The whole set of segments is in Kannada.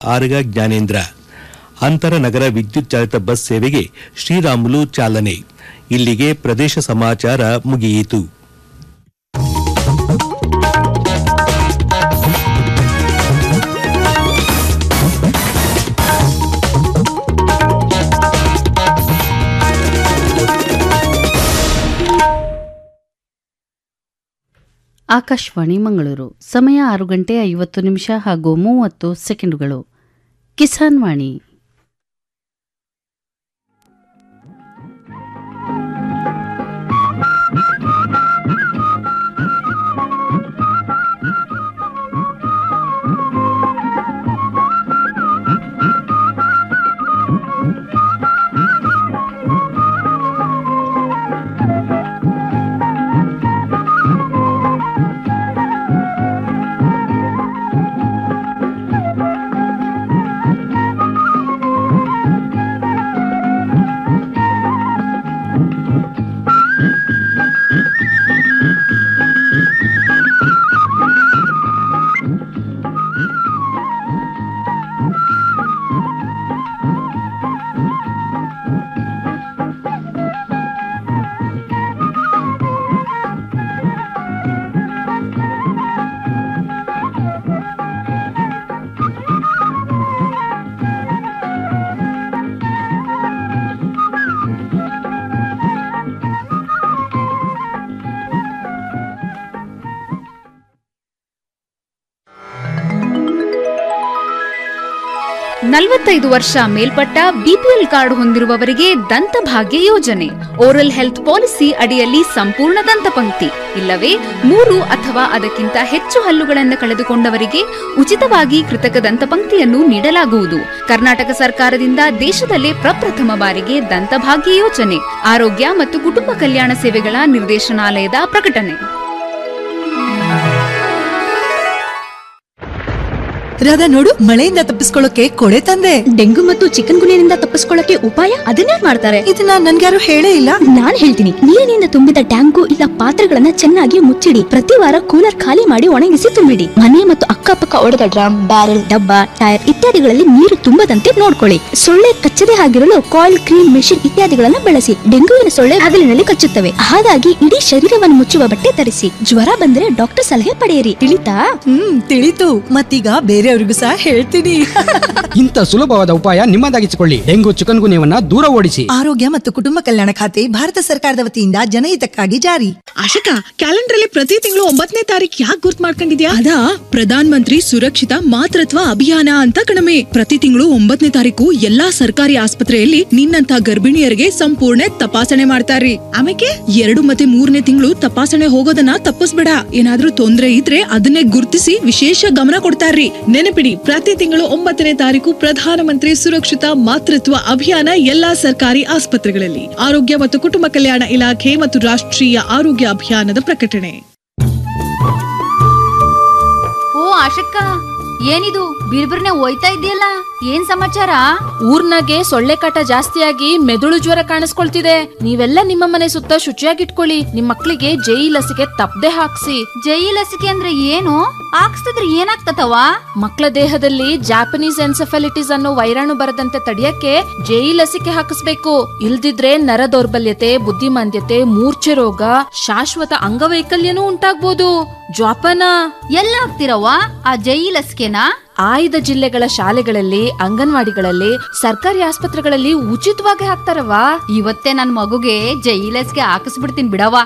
ಆರಗ ಜ್ಞಾನೇಂದ್ರ ಅಂತರ ನಗರ ವಿದ್ಯುತ್ ಚಾಲಿತ ಬಸ್ ಸೇವೆಗೆ ಶ್ರೀರಾಮುಲು ಚಾಲನೆ ಇಲ್ಲಿಗೆ ಪ್ರದೇಶ ಸಮಾಚಾರ ಮುಗಿಯಿತು ಆಕಾಶವಾಣಿ ಮಂಗಳೂರು ಸಮಯ ಆರು ಗಂಟೆ ಐವತ್ತು ನಿಮಿಷ ಹಾಗೂ ಮೂವತ್ತು ಸೆಕೆಂಡುಗಳು ಕಿಸಾನ್ ವಾಣಿ ನಲವತ್ತೈದು ವರ್ಷ ಮೇಲ್ಪಟ್ಟ ಬಿಪಿಎಲ್ ಕಾರ್ಡ್ ಹೊಂದಿರುವವರಿಗೆ ದಂತಭಾಗ್ಯ ಯೋಜನೆ ಓರಲ್ ಹೆಲ್ತ್ ಪಾಲಿಸಿ ಅಡಿಯಲ್ಲಿ ಸಂಪೂರ್ಣ ದಂತಪಂಕ್ತಿ ಇಲ್ಲವೇ ಮೂರು ಅಥವಾ ಅದಕ್ಕಿಂತ ಹೆಚ್ಚು ಹಲ್ಲುಗಳನ್ನು ಕಳೆದುಕೊಂಡವರಿಗೆ ಉಚಿತವಾಗಿ ಕೃತಕ ದಂತಪಂಕ್ತಿಯನ್ನು ನೀಡಲಾಗುವುದು ಕರ್ನಾಟಕ ಸರ್ಕಾರದಿಂದ ದೇಶದಲ್ಲೇ ಪ್ರಪ್ರಥಮ ಬಾರಿಗೆ ದಂತಭಾಗ್ಯ ಯೋಜನೆ ಆರೋಗ್ಯ ಮತ್ತು ಕುಟುಂಬ ಕಲ್ಯಾಣ ಸೇವೆಗಳ ನಿರ್ದೇಶನಾಲಯದ ಪ್ರಕಟಣೆ ರಾಧಾ ನೋಡು ಮಳೆಯಿಂದ ತಪ್ಪಿಸ್ಕೊಳ್ಳೋಕೆ ಕೊಡೆ ತಂದೆ ಡೆಂಗು ಮತ್ತು ಚಿಕನ್ ಗುನಿಯಿಂದ ತಪ್ಪಿಸ್ಕೊಳ್ಳಕ್ಕೆ ಉಪಾಯ ಅದನ್ನೇ ಮಾಡ್ತಾರೆ ಇದನ್ನ ನನ್ಗ್ಯಾರು ಹೇಳೇ ಇಲ್ಲ ನಾನ್ ಹೇಳ್ತೀನಿ ನೀರಿನಿಂದ ತುಂಬಿದ ಟ್ಯಾಂಕು ಇಲ್ಲ ಪಾತ್ರೆಗಳನ್ನ ಚೆನ್ನಾಗಿ ಮುಚ್ಚಿಡಿ ಪ್ರತಿ ವಾರ ಕೂಲರ್ ಖಾಲಿ ಮಾಡಿ ಒಣಗಿಸಿ ತುಂಬಿಡಿ ಮನೆ ಮತ್ತು ಅಕ್ಕಪಕ್ಕ ಒಡೆದ ಡ್ರಮ್ ಬ್ಯಾರೆಲ್ ಡಬ್ಬ ಟೈರ್ ಇತ್ಯಾದಿಗಳಲ್ಲಿ ನೀರು ತುಂಬದಂತೆ ನೋಡ್ಕೊಳ್ಳಿ ಸೊಳ್ಳೆ ಕಚ್ಚದೆ ಆಗಿರಲು ಕಾಯಿಲ್ ಕ್ರೀಮ್ ಮೆಷಿನ್ ಇತ್ಯಾದಿಗಳನ್ನ ಬಳಸಿ ಡೆಂಗುವಿನ ಸೊಳ್ಳೆ ಹಗಲಿನಲ್ಲಿ ಕಚ್ಚುತ್ತವೆ ಹಾಗಾಗಿ ಇಡೀ ಶರೀರವನ್ನು ಮುಚ್ಚುವ ಬಟ್ಟೆ ಧರಿಸಿ ಜ್ವರ ಬಂದ್ರೆ ಡಾಕ್ಟರ್ ಸಲಹೆ ಪಡೆಯಿರಿ ತಿಳಿತಾ ಹ್ಮ್ ತಿಳಿತು ಮತ್ತೀಗ ಬೇರೆಯವ್ರಿಗೂ ಸಹ ಹೇಳ್ತೀನಿ ಇಂಥ ಸುಲಭವಾದ ಉಪಾಯ ನಿಮ್ಮದಾಗಿಸಿಕೊಳ್ಳಿ ಡೆಂಗು ಚಿಕನ್ ಗುನ್ಯವನ್ನ ದೂರ ಓಡಿಸಿ ಆರೋಗ್ಯ ಮತ್ತು ಕುಟುಂಬ ಕಲ್ಯಾಣ ಖಾತೆ ಭಾರತ ಸರ್ಕಾರದ ವತಿಯಿಂದ ಜನಹಿತಕ್ಕಾಗಿ ಜಾರಿ ಆಶಕ ಕ್ಯಾಲೆಂಡರ್ ಅಲ್ಲಿ ಪ್ರತಿ ತಿಂಗಳು ಒಂಬತ್ತನೇ ತಾರೀಕು ಯಾಕೆ ಗುರ್ತ್ ಮಾಡ್ಕೊಂಡಿದ್ಯಾ ಅದಾ ಪ್ರಧಾನ ಮಂತ್ರಿ ಸುರಕ್ಷಿತ ಮಾತೃತ್ವ ಅಭಿಯಾನ ಅಂತ ಕಣಮೆ ಪ್ರತಿ ತಿಂಗಳು ಒಂಬತ್ತನೇ ತಾರೀಕು ಎಲ್ಲಾ ಸರ್ಕಾರಿ ಆಸ್ಪತ್ರೆಯಲ್ಲಿ ನಿನ್ನಂತ ಗರ್ಭಿಣಿಯರಿಗೆ ಸಂಪೂರ್ಣ ತಪಾಸಣೆ ಮಾಡ್ತಾರ್ರಿ ಆಮೇಲೆ ಎರಡು ಮತ್ತೆ ಮೂರನೇ ತಿಂಗಳು ತಪಾಸಣೆ ಹೋಗೋದನ್ನ ತಪ್ಪಿಸ್ಬೇಡ ಏನಾದ್ರೂ ತೊಂದ್ರೆ ಇದ್ರೆ ಅದನ್ನೇ ಗುರ್ತಿಸಿ ವಿಶೇಷ ಗಮನ ಕೊಡ್ತಾರ್ರಿ ನೆನಪಿಡಿ ಪ್ರತಿ ತಿಂಗಳು ಒಂಬತ್ತನೇ ತಾರೀಕು ಪ್ರಧಾನ ಮಂತ್ರಿ ಸುರಕ್ಷಿತ ಮಾತೃತ್ವ ಅಭಿಯಾನ ಎಲ್ಲಾ ಸರ್ಕಾರಿ ಆಸ್ಪತ್ರೆಗಳಲ್ಲಿ ಆರೋಗ್ಯ ಮತ್ತು ಕುಟುಂಬ ಕಲ್ಯಾಣ ಇಲಾಖೆ ಮತ್ತು ರಾಷ್ಟ್ರೀಯ ಆರೋಗ್ಯ ಅಭಿಯಾನದ ಪ್ರಕಟಣೆ ಓ ಆಶಕ್ಕ ಏನಿದು ಬಿರ್ಬಿರ್ನೆ ಹೋಯ್ತಾ ಇದೆಯಲ್ಲ ಏನ್ ಸಮಾಚಾರ ಊರ್ನಾಗೆ ಸೊಳ್ಳೆ ಕಾಟ ಜಾಸ್ತಿಯಾಗಿ ಮೆದುಳು ಜ್ವರ ಕಾಣಿಸ್ಕೊಳ್ತಿದೆ ನೀವೆಲ್ಲ ನಿಮ್ಮ ಮನೆ ಸುತ್ತ ಶುಚಿಯಾಗಿಟ್ಕೊಳ್ಳಿ ನಿಮ್ ಮಕ್ಳಿಗೆ ಜೈ ಲಸಿಕೆ ತಪ್ಪದೆ ಹಾಕ್ಸಿ ಜೈ ಲಸಿಕೆ ಅಂದ್ರೆ ಏನು ಹಾಕ್ಸ್ತಿದ್ರೆ ಏನಾಗ್ತತವ ಮಕ್ಕಳ ದೇಹದಲ್ಲಿ ಜಾಪನೀಸ್ ಎನ್ಸೆಫಾಲಿಟಿಸ್ ಅನ್ನೋ ವೈರಾಣು ಬರದಂತೆ ತಡೆಯಕ್ಕೆ ಜೈ ಲಸಿಕೆ ಹಾಕಿಸ್ಬೇಕು ಇಲ್ದಿದ್ರೆ ನರ ದೌರ್ಬಲ್ಯತೆ ಬುದ್ಧಿಮಾಂದ್ಯತೆ ಮೂರ್ಛೆ ರೋಗ ಶಾಶ್ವತ ಅಂಗವೈಕಲ್ಯನೂ ಉಂಟಾಗ್ಬೋದು ಜ್ವಾಪನ ಎಲ್ಲ ಹಾಕ್ತಿರವ್ವ ಆ ಜೈ ಲಸಿಕೆನಾ ಆಯ್ದ ಜಿಲ್ಲೆಗಳ ಶಾಲೆಗಳಲ್ಲಿ ಅಂಗನವಾಡಿಗಳಲ್ಲಿ ಸರ್ಕಾರಿ ಆಸ್ಪತ್ರೆಗಳಲ್ಲಿ ಉಚಿತವಾಗಿ ಹಾಕ್ತಾರವ ಇವತ್ತೇ ನನ್ ಮಗುಗೆ ಜೈ ಲಸಿಕೆ ಹಾಕಿಸ್ಬಿಡ್ತೀನಿ ಬಿಡವ್ವ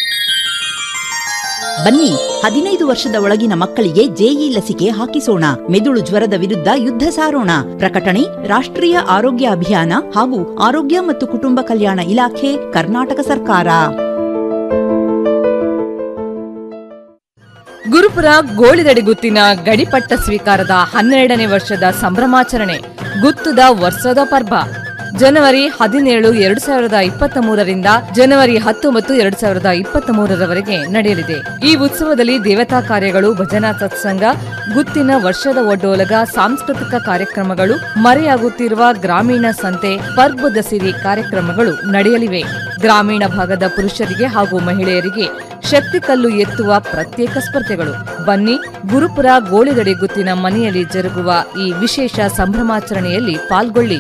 ಬನ್ನಿ ಹದಿನೈದು ವರ್ಷದ ಒಳಗಿನ ಮಕ್ಕಳಿಗೆ ಜೆಇ ಲಸಿಕೆ ಹಾಕಿಸೋಣ ಮೆದುಳು ಜ್ವರದ ವಿರುದ್ಧ ಯುದ್ಧ ಸಾರೋಣ ಪ್ರಕಟಣೆ ರಾಷ್ಟ್ರೀಯ ಆರೋಗ್ಯ ಅಭಿಯಾನ ಹಾಗೂ ಆರೋಗ್ಯ ಮತ್ತು ಕುಟುಂಬ ಕಲ್ಯಾಣ ಇಲಾಖೆ ಕರ್ನಾಟಕ ಸರ್ಕಾರ ಗುರುಪುರ ಗೋಳಿದಡಿ ಗುತ್ತಿನ ಗಡಿಪಟ್ಟ ಸ್ವೀಕಾರದ ಹನ್ನೆರಡನೇ ವರ್ಷದ ಸಂಭ್ರಮಾಚರಣೆ ಗುತ್ತದ ವರ್ಷದ ಪರ್ವ ಜನವರಿ ಹದಿನೇಳು ಎರಡ್ ಸಾವಿರದ ಇಪ್ಪತ್ತ ಮೂರರಿಂದ ಜನವರಿ ಹತ್ತೊಂಬತ್ತು ಎರಡ್ ಸಾವಿರದ ಇಪ್ಪತ್ತ ಮೂರರವರೆಗೆ ನಡೆಯಲಿದೆ ಈ ಉತ್ಸವದಲ್ಲಿ ದೇವತಾ ಕಾರ್ಯಗಳು ಭಜನಾ ಸತ್ಸಂಗ ಗುತ್ತಿನ ವರ್ಷದ ಒಡ್ಡೋಲಗ ಸಾಂಸ್ಕೃತಿಕ ಕಾರ್ಯಕ್ರಮಗಳು ಮರೆಯಾಗುತ್ತಿರುವ ಗ್ರಾಮೀಣ ಸಂತೆ ಪರ್ಬ್ ದಸಿರಿ ಕಾರ್ಯಕ್ರಮಗಳು ನಡೆಯಲಿವೆ ಗ್ರಾಮೀಣ ಭಾಗದ ಪುರುಷರಿಗೆ ಹಾಗೂ ಮಹಿಳೆಯರಿಗೆ ಶಕ್ತಿ ಕಲ್ಲು ಎತ್ತುವ ಪ್ರತ್ಯೇಕ ಸ್ಪರ್ಧೆಗಳು ಬನ್ನಿ ಗುರುಪುರ ಗೋಳಿಗಡಿ ಗುತ್ತಿನ ಮನೆಯಲ್ಲಿ ಜರುಗುವ ಈ ವಿಶೇಷ ಸಂಭ್ರಮಾಚರಣೆಯಲ್ಲಿ ಪಾಲ್ಗೊಳ್ಳಿ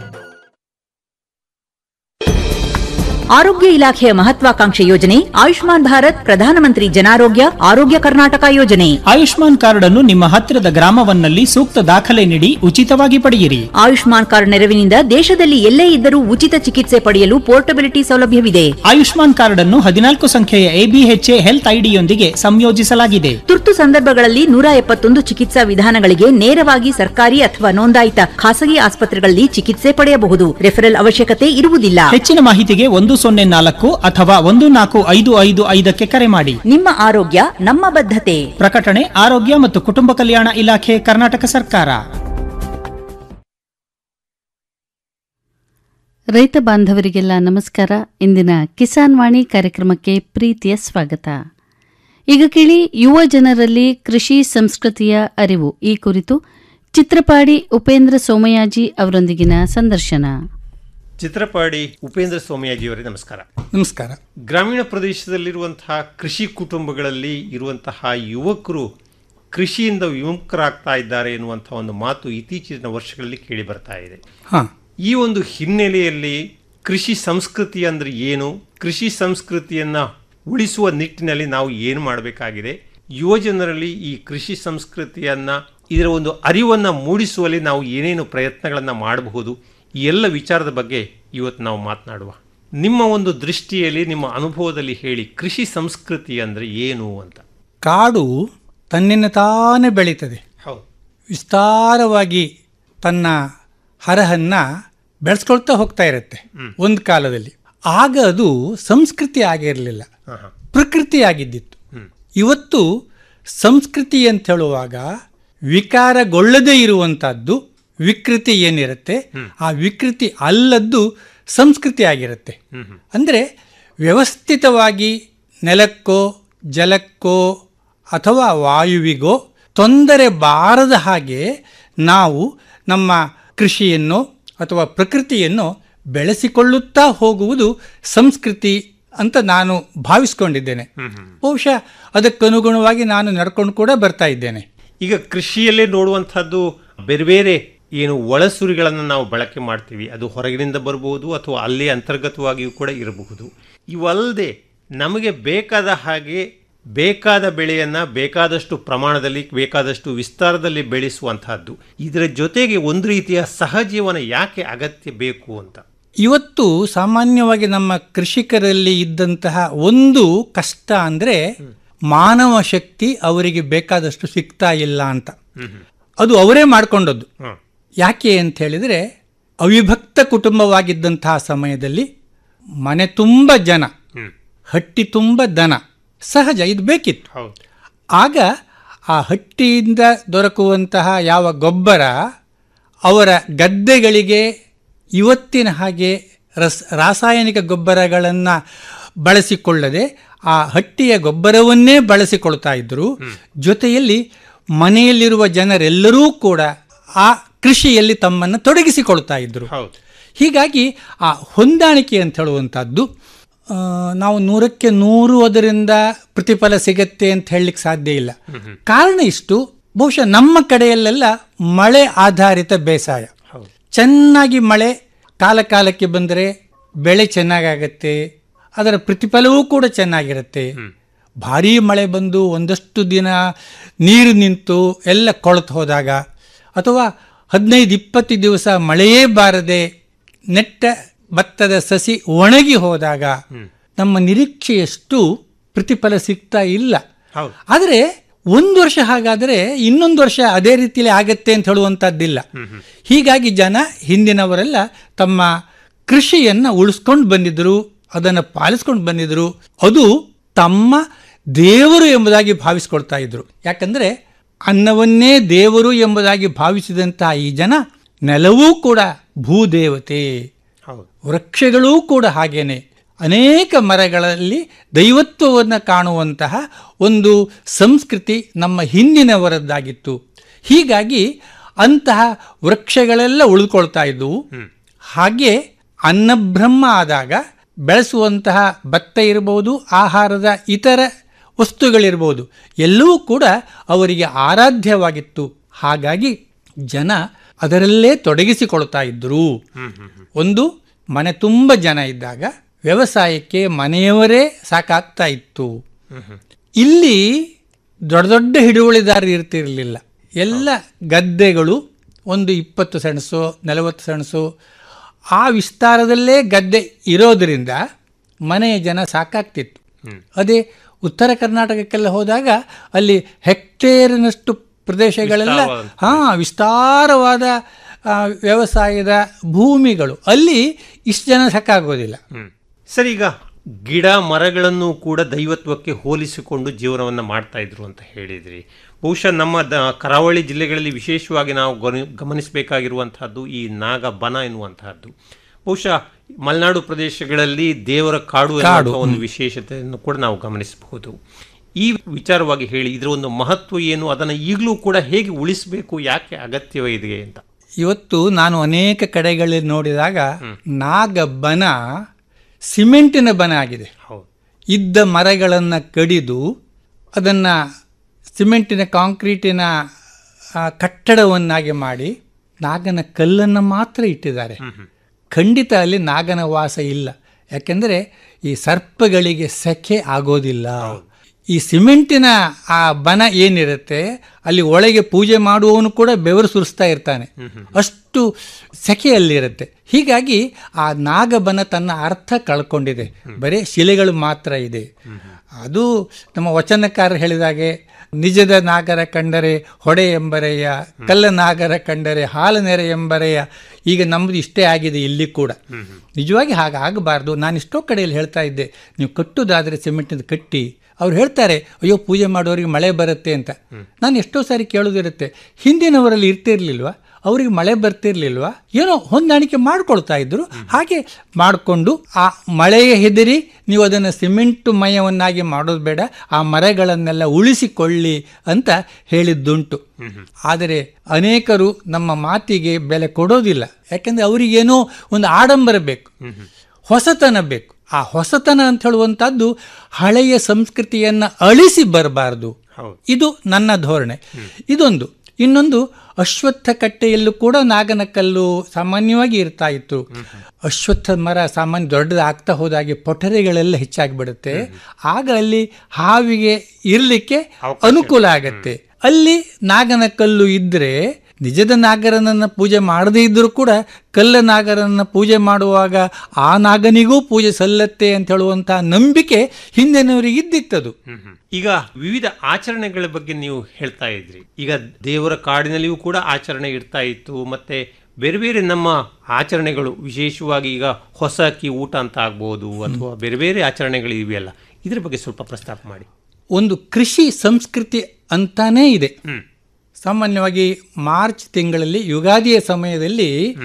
ಆರೋಗ್ಯ ಇಲಾಖೆಯ ಮಹತ್ವಾಕಾಂಕ್ಷೆ ಯೋಜನೆ ಆಯುಷ್ಮಾನ್ ಭಾರತ್ ಪ್ರಧಾನಮಂತ್ರಿ ಜನಾರೋಗ್ಯ ಆರೋಗ್ಯ ಕರ್ನಾಟಕ ಯೋಜನೆ ಆಯುಷ್ಮಾನ್ ಕಾರ್ಡ್ ಅನ್ನು ನಿಮ್ಮ ಹತ್ತಿರದ ಗ್ರಾಮವನ್ನಲ್ಲಿ ಸೂಕ್ತ ದಾಖಲೆ ನೀಡಿ ಉಚಿತವಾಗಿ ಪಡೆಯಿರಿ ಆಯುಷ್ಮಾನ್ ಕಾರ್ಡ್ ನೆರವಿನಿಂದ ದೇಶದಲ್ಲಿ ಎಲ್ಲೇ ಇದ್ದರೂ ಉಚಿತ ಚಿಕಿತ್ಸೆ ಪಡೆಯಲು ಪೋರ್ಟಬಿಲಿಟಿ ಸೌಲಭ್ಯವಿದೆ ಆಯುಷ್ಮಾನ್ ಕಾರ್ಡ್ ಅನ್ನು ಹದಿನಾಲ್ಕು ಸಂಖ್ಯೆಯ ಎಬಿಎಚ್ಎ ಹೆಲ್ತ್ ಐಡಿಯೊಂದಿಗೆ ಸಂಯೋಜಿಸಲಾಗಿದೆ ತುರ್ತು ಸಂದರ್ಭಗಳಲ್ಲಿ ನೂರ ಎಪ್ಪತ್ತೊಂದು ಚಿಕಿತ್ಸಾ ವಿಧಾನಗಳಿಗೆ ನೇರವಾಗಿ ಸರ್ಕಾರಿ ಅಥವಾ ನೋಂದಾಯಿತ ಖಾಸಗಿ ಆಸ್ಪತ್ರೆಗಳಲ್ಲಿ ಚಿಕಿತ್ಸೆ ಪಡೆಯಬಹುದು ರೆಫರಲ್ ಅವಶ್ಯಕತೆ ಇರುವುದಿಲ್ಲ ಹೆಚ್ಚಿನ ಮಾಹಿತಿಗೆ ಒಂದು ಸೊನ್ನೆ ನಾಲ್ಕು ಅಥವಾ ಒಂದು ನಾಲ್ಕು ಐದು ಐದು ಐದಕ್ಕೆ ಕರೆ ಮಾಡಿ ನಿಮ್ಮ ಆರೋಗ್ಯ ನಮ್ಮ ಬದ್ಧತೆ ಪ್ರಕಟಣೆ ಆರೋಗ್ಯ ಮತ್ತು ಕುಟುಂಬ ಕಲ್ಯಾಣ ಇಲಾಖೆ ಕರ್ನಾಟಕ ಸರ್ಕಾರ ರೈತ ಬಾಂಧವರಿಗೆಲ್ಲ ನಮಸ್ಕಾರ ಇಂದಿನ ಕಿಸಾನ್ ವಾಣಿ ಕಾರ್ಯಕ್ರಮಕ್ಕೆ ಪ್ರೀತಿಯ ಸ್ವಾಗತ ಈಗ ಕೇಳಿ ಯುವ ಜನರಲ್ಲಿ ಕೃಷಿ ಸಂಸ್ಕೃತಿಯ ಅರಿವು ಈ ಕುರಿತು ಚಿತ್ರಪಾಡಿ ಉಪೇಂದ್ರ ಸೋಮಯಾಜಿ ಅವರೊಂದಿಗಿನ ಸಂದರ್ಶನ ಚಿತ್ರಪಾಡಿ ಉಪೇಂದ್ರ ಸೋಮಯಾಜಿಯವರೇ ನಮಸ್ಕಾರ ನಮಸ್ಕಾರ ಗ್ರಾಮೀಣ ಪ್ರದೇಶದಲ್ಲಿರುವಂತಹ ಕೃಷಿ ಕುಟುಂಬಗಳಲ್ಲಿ ಇರುವಂತಹ ಯುವಕರು ಕೃಷಿಯಿಂದ ವಿಮುಖರಾಗ್ತಾ ಇದ್ದಾರೆ ಎನ್ನುವಂಥ ಒಂದು ಮಾತು ಇತ್ತೀಚಿನ ವರ್ಷಗಳಲ್ಲಿ ಕೇಳಿ ಬರ್ತಾ ಇದೆ ಹಾ. ಈ ಒಂದು ಹಿನ್ನೆಲೆಯಲ್ಲಿ ಕೃಷಿ ಸಂಸ್ಕೃತಿ ಅಂದ್ರೆ ಏನು ಕೃಷಿ ಸಂಸ್ಕೃತಿಯನ್ನ ಉಳಿಸುವ ನಿಟ್ಟಿನಲ್ಲಿ ನಾವು ಏನು ಮಾಡಬೇಕಾಗಿದೆ ಯುವ ಜನರಲ್ಲಿ ಈ ಕೃಷಿ ಸಂಸ್ಕೃತಿಯನ್ನ ಇದರ ಒಂದು ಅರಿವನ್ನ ಮೂಡಿಸುವಲ್ಲಿ ನಾವು ಏನೇನು ಪ್ರಯತ್ನಗಳನ್ನು ಮಾಡಬಹುದು ಈ ಎಲ್ಲ ವಿಚಾರದ ಬಗ್ಗೆ ಇವತ್ತು ನಾವು ಮಾತನಾಡುವ ನಿಮ್ಮ ಒಂದು ದೃಷ್ಟಿಯಲ್ಲಿ ನಿಮ್ಮ ಅನುಭವದಲ್ಲಿ ಹೇಳಿ ಕೃಷಿ ಸಂಸ್ಕೃತಿ ಅಂದ್ರೆ ಏನು ಅಂತ ಕಾಡು ತನ್ನಿಂದ ತಾನೇ ಬೆಳೀತದೆ ಹೌದು ವಿಸ್ತಾರವಾಗಿ ತನ್ನ ಹರಹನ್ನ ಬೆಳೆಸ್ಕೊಳ್ತಾ ಹೋಗ್ತಾ ಇರುತ್ತೆ ಒಂದು ಕಾಲದಲ್ಲಿ ಆಗ ಅದು ಸಂಸ್ಕೃತಿ ಆಗಿರಲಿಲ್ಲ ಪ್ರಕೃತಿ ಆಗಿದ್ದಿತ್ತು ಇವತ್ತು ಸಂಸ್ಕೃತಿ ಅಂತ ಹೇಳುವಾಗ ವಿಕಾರಗೊಳ್ಳದೇ ಇರುವಂತಹದ್ದು ವಿಕೃತಿ ಏನಿರುತ್ತೆ ಆ ವಿಕೃತಿ ಅಲ್ಲದ್ದು ಸಂಸ್ಕೃತಿ ಆಗಿರುತ್ತೆ ಅಂದರೆ ವ್ಯವಸ್ಥಿತವಾಗಿ ನೆಲಕ್ಕೋ ಜಲಕ್ಕೋ ಅಥವಾ ವಾಯುವಿಗೋ ತೊಂದರೆ ಬಾರದ ಹಾಗೆ ನಾವು ನಮ್ಮ ಕೃಷಿಯನ್ನು ಅಥವಾ ಪ್ರಕೃತಿಯನ್ನು ಬೆಳೆಸಿಕೊಳ್ಳುತ್ತಾ ಹೋಗುವುದು ಸಂಸ್ಕೃತಿ ಅಂತ ನಾನು ಭಾವಿಸ್ಕೊಂಡಿದ್ದೇನೆ ಬಹುಶಃ ಅದಕ್ಕನುಗುಣವಾಗಿ ನಾನು ನಡ್ಕೊಂಡು ಕೂಡ ಬರ್ತಾ ಇದ್ದೇನೆ ಈಗ ಕೃಷಿಯಲ್ಲೇ ನೋಡುವಂತಹದ್ದು ಬೇರೆ ಬೇರೆ ಏನು ಒಳಸುರಿಗಳನ್ನು ನಾವು ಬಳಕೆ ಮಾಡ್ತೀವಿ ಅದು ಹೊರಗಿನಿಂದ ಬರಬಹುದು ಅಥವಾ ಅಲ್ಲೇ ಅಂತರ್ಗತವಾಗಿಯೂ ಕೂಡ ಇರಬಹುದು ಇವಲ್ಲದೆ ನಮಗೆ ಬೇಕಾದ ಹಾಗೆ ಬೇಕಾದ ಬೆಳೆಯನ್ನ ಬೇಕಾದಷ್ಟು ಪ್ರಮಾಣದಲ್ಲಿ ಬೇಕಾದಷ್ಟು ವಿಸ್ತಾರದಲ್ಲಿ ಬೆಳೆಸುವಂತಹದ್ದು ಇದರ ಜೊತೆಗೆ ಒಂದು ರೀತಿಯ ಸಹಜೀವನ ಯಾಕೆ ಅಗತ್ಯ ಬೇಕು ಅಂತ ಇವತ್ತು ಸಾಮಾನ್ಯವಾಗಿ ನಮ್ಮ ಕೃಷಿಕರಲ್ಲಿ ಇದ್ದಂತಹ ಒಂದು ಕಷ್ಟ ಅಂದರೆ ಮಾನವ ಶಕ್ತಿ ಅವರಿಗೆ ಬೇಕಾದಷ್ಟು ಸಿಗ್ತಾ ಇಲ್ಲ ಅಂತ ಅದು ಅವರೇ ಮಾಡಿಕೊಂಡದ್ದು ಯಾಕೆ ಅಂತ ಹೇಳಿದರೆ ಅವಿಭಕ್ತ ಕುಟುಂಬವಾಗಿದ್ದಂತಹ ಸಮಯದಲ್ಲಿ ಮನೆ ತುಂಬ ಜನ ಹಟ್ಟಿ ತುಂಬ ದನ ಸಹಜ ಇದು ಬೇಕಿತ್ತು ಆಗ ಆ ಹಟ್ಟಿಯಿಂದ ದೊರಕುವಂತಹ ಯಾವ ಗೊಬ್ಬರ ಅವರ ಗದ್ದೆಗಳಿಗೆ ಇವತ್ತಿನ ಹಾಗೆ ರಸ್ ರಾಸಾಯನಿಕ ಗೊಬ್ಬರಗಳನ್ನು ಬಳಸಿಕೊಳ್ಳದೆ ಆ ಹಟ್ಟಿಯ ಗೊಬ್ಬರವನ್ನೇ ಬಳಸಿಕೊಳ್ತಾ ಇದ್ದರು ಜೊತೆಯಲ್ಲಿ ಮನೆಯಲ್ಲಿರುವ ಜನರೆಲ್ಲರೂ ಕೂಡ ಆ ಕೃಷಿಯಲ್ಲಿ ತಮ್ಮನ್ನು ತೊಡಗಿಸಿಕೊಳ್ತಾ ಇದ್ದರು ಹೀಗಾಗಿ ಆ ಹೊಂದಾಣಿಕೆ ಅಂತ ಹೇಳುವಂಥದ್ದು ಆ, ನಾವು ನೂರಕ್ಕೆ ನೂರು ಅದರಿಂದ ಪ್ರತಿಫಲ ಸಿಗತ್ತೆ ಅಂತ ಹೇಳಲಿಕ್ಕೆ ಸಾಧ್ಯ ಇಲ್ಲ ಕಾರಣ ಇಷ್ಟು ಬಹುಶಃ ನಮ್ಮ ಕಡೆಯಲ್ಲೆಲ್ಲ ಮಳೆ ಆಧಾರಿತ ಬೇಸಾಯ ಚೆನ್ನಾಗಿ ಮಳೆ ಕಾಲ ಕಾಲಕ್ಕೆ ಬಂದರೆ ಬೆಳೆ ಚೆನ್ನಾಗಾಗತ್ತೆ ಅದರ ಪ್ರತಿಫಲವೂ ಕೂಡ ಚೆನ್ನಾಗಿರುತ್ತೆ ಭಾರೀ ಮಳೆ ಬಂದು ಒಂದಷ್ಟು ದಿನ ನೀರು ನಿಂತು ಎಲ್ಲ ಕೊಳತು ಹೋದಾಗ ಅಥವಾ ಹದಿನೈದು ಇಪ್ಪತ್ತು ದಿವಸ ಮಳೆಯೇ ಬಾರದೆ ನೆಟ್ಟ ಭತ್ತದ ಸಸಿ ಒಣಗಿ ಹೋದಾಗ ನಮ್ಮ ನಿರೀಕ್ಷೆಯಷ್ಟು ಪ್ರತಿಫಲ ಸಿಗ್ತಾ ಇಲ್ಲ ಆದರೆ ಒಂದು ವರ್ಷ ಹಾಗಾದರೆ ಇನ್ನೊಂದು ವರ್ಷ ಅದೇ ರೀತಿಯಲ್ಲಿ ಆಗತ್ತೆ ಅಂತ ಹೇಳುವಂಥದ್ದಿಲ್ಲ ಹೀಗಾಗಿ ಜನ ಹಿಂದಿನವರೆಲ್ಲ ತಮ್ಮ ಕೃಷಿಯನ್ನು ಉಳಿಸ್ಕೊಂಡು ಬಂದಿದ್ರು ಅದನ್ನು ಪಾಲಿಸ್ಕೊಂಡು ಬಂದಿದ್ರು ಅದು ತಮ್ಮ ದೇವರು ಎಂಬುದಾಗಿ ಭಾವಿಸ್ಕೊಳ್ತಾ ಇದ್ರು ಯಾಕಂದರೆ ಅನ್ನವನ್ನೇ ದೇವರು ಎಂಬುದಾಗಿ ಭಾವಿಸಿದಂತಹ ಈ ಜನ ನೆಲವೂ ಕೂಡ ಭೂದೇವತೆ ವೃಕ್ಷಗಳೂ ಕೂಡ ಹಾಗೇನೆ ಅನೇಕ ಮರಗಳಲ್ಲಿ ದೈವತ್ವವನ್ನು ಕಾಣುವಂತಹ ಒಂದು ಸಂಸ್ಕೃತಿ ನಮ್ಮ ಹಿಂದಿನವರದ್ದಾಗಿತ್ತು ಹೀಗಾಗಿ ಅಂತಹ ವೃಕ್ಷಗಳೆಲ್ಲ ಉಳಿದುಕೊಳ್ತಾ ಇದ್ದವು ಹಾಗೆ ಅನ್ನಬ್ರಹ್ಮ ಆದಾಗ ಬೆಳೆಸುವಂತಹ ಭತ್ತ ಇರಬಹುದು ಆಹಾರದ ಇತರ ವಸ್ತುಗಳಿರ್ಬೋದು ಎಲ್ಲವೂ ಕೂಡ ಅವರಿಗೆ ಆರಾಧ್ಯವಾಗಿತ್ತು ಹಾಗಾಗಿ ಜನ ಅದರಲ್ಲೇ ತೊಡಗಿಸಿಕೊಳ್ತಾ ಇದ್ದರು ಒಂದು ಮನೆ ತುಂಬ ಜನ ಇದ್ದಾಗ ವ್ಯವಸಾಯಕ್ಕೆ ಮನೆಯವರೇ ಸಾಕಾಗ್ತಾ ಇತ್ತು ಇಲ್ಲಿ ದೊಡ್ಡ ದೊಡ್ಡ ಹಿಡುವಳಿದಾರರು ಇರ್ತಿರಲಿಲ್ಲ ಎಲ್ಲ ಗದ್ದೆಗಳು ಒಂದು ಇಪ್ಪತ್ತು ಸೆಣಸು ನಲವತ್ತು ಸೆಣಸು ಆ ವಿಸ್ತಾರದಲ್ಲೇ ಗದ್ದೆ ಇರೋದರಿಂದ ಮನೆಯ ಜನ ಸಾಕಾಗ್ತಿತ್ತು ಅದೇ ಉತ್ತರ ಕರ್ನಾಟಕಕ್ಕೆಲ್ಲ ಹೋದಾಗ ಅಲ್ಲಿ ಹೆಕ್ಟೇರಿನಷ್ಟು ಪ್ರದೇಶಗಳೆಲ್ಲ ಹಾ ವಿಸ್ತಾರವಾದ ಆ, ವ್ಯವಸಾಯದ ಭೂಮಿಗಳು ಅಲ್ಲಿ ಇಷ್ಟು ಜನ ಸಾಕಾಗೋದಿಲ್ಲ ಸರ್ ಈಗ ಗಿಡ ಮರಗಳನ್ನು ಕೂಡ ದೈವತ್ವಕ್ಕೆ ಹೋಲಿಸಿಕೊಂಡು ಜೀವನವನ್ನು ಮಾಡ್ತಾ ಇದ್ರು ಅಂತ ಹೇಳಿದ್ರಿ ಬಹುಶಃ ನಮ್ಮ ದ ಕರಾವಳಿ ಜಿಲ್ಲೆಗಳಲ್ಲಿ ವಿಶೇಷವಾಗಿ ನಾವು ಗಮನಿ ಗಮನಿಸಬೇಕಾಗಿರುವಂತಹದ್ದು ಈ ನಾಗಬನ ಎನ್ನುವಂತಹದ್ದು ಬಹುಶಃ ಮಲೆನಾಡು ಪ್ರದೇಶಗಳಲ್ಲಿ ದೇವರ ಕಾಡು ಎನ್ನುವಂತಹ ಒಂದು ವಿಶೇಷತೆಯನ್ನು ಕೂಡ ನಾವು ಗಮನಿಸಬಹುದು ಈ ವಿಚಾರವಾಗಿ ಹೇಳಿ ಇದರ ಒಂದು ಮಹತ್ವ ಏನು ಅದನ್ನು ಈಗಲೂ ಕೂಡ ಹೇಗೆ ಉಳಿಸಬೇಕು ಯಾಕೆ ಅಗತ್ಯವಿದೆ ಅಂತ ಇವತ್ತು ನಾನು ಅನೇಕ ಕಡೆಗಳಲ್ಲಿ ನೋಡಿದಾಗ ನಾಗಬನ ಸಿಮೆಂಟಿನ ಬನ ಆಗಿದೆ ಇದ್ದ ಮರಗಳನ್ನು ಕಡಿದು ಅದನ್ನು ಸಿಮೆಂಟಿನ ಕಾಂಕ್ರೀಟಿನ ಆ, ಕಟ್ಟಡವನ್ನಾಗಿ ಮಾಡಿ ನಾಗನ ಕಲ್ಲನ್ನು ಮಾತ್ರ ಇಟ್ಟಿದ್ದಾರೆ ಖಂಡಿತ ಅಲ್ಲಿ ನಾಗನ ವಾಸ ಇಲ್ಲ ಯಾಕೆಂದರೆ ಈ ಸರ್ಪಗಳಿಗೆ ಸೆಕೆ ಆಗೋದಿಲ್ಲ ಈ ಸಿಮೆಂಟಿನ ಆ ಬನ ಏನಿರುತ್ತೆ ಅಲ್ಲಿ ಒಳಗೆ ಪೂಜೆ ಮಾಡುವವನು ಕೂಡ ಬೆವರು ಸುರಿಸ್ತಾ ಇರ್ತಾನೆ ಅಷ್ಟು ಸೆಕೆಯಲ್ಲಿರುತ್ತೆ ಹೀಗಾಗಿ ಆ ನಾಗಬನ ತನ್ನ ಅರ್ಥ ಕಳ್ಕೊಂಡಿದೆ ಬರೀ ಶಿಲೆಗಳು ಮಾತ್ರ ಇದೆ ಅದು ನಮ್ಮ ವಚನಕಾರ ಹೇಳಿದಾಗೆ ನಿಜದ ನಾಗರ ಕಂಡರೆ ಹೊಡೆ ಎಂಬರೆಯ ಕಲ್ಲ ನಾಗರ ಕಂಡರೆ ಹಾಲ ನೆರೆ ಎಂಬರೆಯ ಈಗ ನಮ್ಮದು ಇಷ್ಟೇ ಆಗಿದೆ ಇಲ್ಲಿ ಕೂಡ ನಿಜವಾಗಿ ಹಾಗಾಗಬಾರ್ದು ನಾನು ಎಷ್ಟೋ ಕಡೆಯಲ್ಲಿ ಹೇಳ್ತಾ ಇದ್ದೆ ನೀವು ಕಟ್ಟುದಾದರೆ ಸಿಮೆಂಟಿಂದ ಕಟ್ಟಿ ಅವ್ರು ಹೇಳ್ತಾರೆ ಅಯ್ಯೋ ಪೂಜೆ ಮಾಡೋರಿಗೆ ಮಳೆ ಬರುತ್ತೆ ಅಂತ ನಾನು ಎಷ್ಟೋ ಸಾರಿ ಕೇಳೋದಿರುತ್ತೆ ಹಿಂದಿನವರಲ್ಲಿ ಇರ್ತಿರ್ಲಿಲ್ವಾ ಅವರಿಗೆ ಮಳೆ ಬರ್ತಿರ್ಲಿಲ್ವಾ ಏನೋ ಹೊಂದಾಣಿಕೆ ಮಾಡ್ಕೊಳ್ತಾ ಇದ್ರು ಹಾಗೆ ಮಾಡಿಕೊಂಡು ಆ ಮಳೆಗೆ ಹೆದರಿ ನೀವು ಅದನ್ನು ಸಿಮೆಂಟ್ ಮಯವನ್ನಾಗಿ ಮಾಡೋದು ಬೇಡ ಆ ಮರಗಳನ್ನೆಲ್ಲ ಉಳಿಸಿಕೊಳ್ಳಿ ಅಂತ ಹೇಳಿದ್ದುಂಟು ಆದರೆ ಅನೇಕರು ನಮ್ಮ ಮಾತಿಗೆ ಬೆಲೆ ಕೊಡೋದಿಲ್ಲ ಯಾಕೆಂದ್ರೆ ಅವರಿಗೇನೋ ಒಂದು ಆಡಂಬರ ಬೇಕು ಹೊಸತನ ಬೇಕು ಆ ಹೊಸತನ ಅಂತ ಹೇಳುವಂತಹದ್ದು ಹಳೆಯ ಸಂಸ್ಕೃತಿಯನ್ನ ಅಳಿಸಿ ಬರಬಾರದು ಇದು ನನ್ನ ಧೋರಣೆ ಇದೊಂದು ಇನ್ನೊಂದು ಅಶ್ವತ್ಥ ಕಟ್ಟೆಯಲ್ಲೂ ಕೂಡ ನಾಗನ ಕಲ್ಲು ಸಾಮಾನ್ಯವಾಗಿ ಇರ್ತಾ ಇತ್ತು ಅಶ್ವತ್ಥ ಮರ ಸಾಮಾನ್ಯ ದೊಡ್ಡದಾಗ್ತಾ ಹೋದಾಗೆ ಪೊಟರೆಗಳೆಲ್ಲ ಹೆಚ್ಚಾಗಿಬಿಡುತ್ತೆ ಆಗ ಅಲ್ಲಿ ಹಾವಿಗೆ ಇರಲಿಕ್ಕೆ ಅನುಕೂಲ ಆಗತ್ತೆ ಅಲ್ಲಿ ನಾಗನ ಕಲ್ಲು ಇದ್ರೆ ನಿಜದ ನಾಗರನನ್ನ ಪೂಜೆ ಮಾಡದೇ ಇದ್ರೂ ಕೂಡ ಕಲ್ಲ ನಾಗರನ್ನ ಪೂಜೆ ಮಾಡುವಾಗ ಆ ನಾಗನಿಗೂ ಪೂಜೆ ಸಲ್ಲತ್ತೆ ಅಂತ ಹೇಳುವಂತಹ ನಂಬಿಕೆ ಹಿಂದಿನವರಿಗೆ ಇದ್ದಿತ್ತದು ಈಗ ವಿವಿಧ ಆಚರಣೆಗಳ ಬಗ್ಗೆ ನೀವು ಹೇಳ್ತಾ ಇದ್ರಿ ಈಗ ದೇವರ ಕಾಡಿನಲ್ಲಿಯೂ ಕೂಡ ಆಚರಣೆ ಇರ್ತಾ ಇತ್ತು ಮತ್ತೆ ಬೇರೆ ಬೇರೆ ನಮ್ಮ ಆಚರಣೆಗಳು ವಿಶೇಷವಾಗಿ ಈಗ ಹೊಸ ಅಕ್ಕಿ ಊಟ ಅಂತ ಆಗ್ಬೋದು ಅಥವಾ ಬೇರೆ ಬೇರೆ ಆಚರಣೆಗಳು ಇವೆಯಲ್ಲ ಇದ್ರ ಬಗ್ಗೆ ಸ್ವಲ್ಪ ಪ್ರಸ್ತಾಪ ಮಾಡಿ ಒಂದು ಕೃಷಿ ಸಂಸ್ಕೃತಿ ಅಂತಾನೇ ಇದೆ ಸಾಮಾನ್ಯವಾಗಿ ಮಾರ್ಚ್ ತಿಂಗಳಲ್ಲಿ ಯುಗಾದಿಯ ಸಮಯದಲ್ಲಿ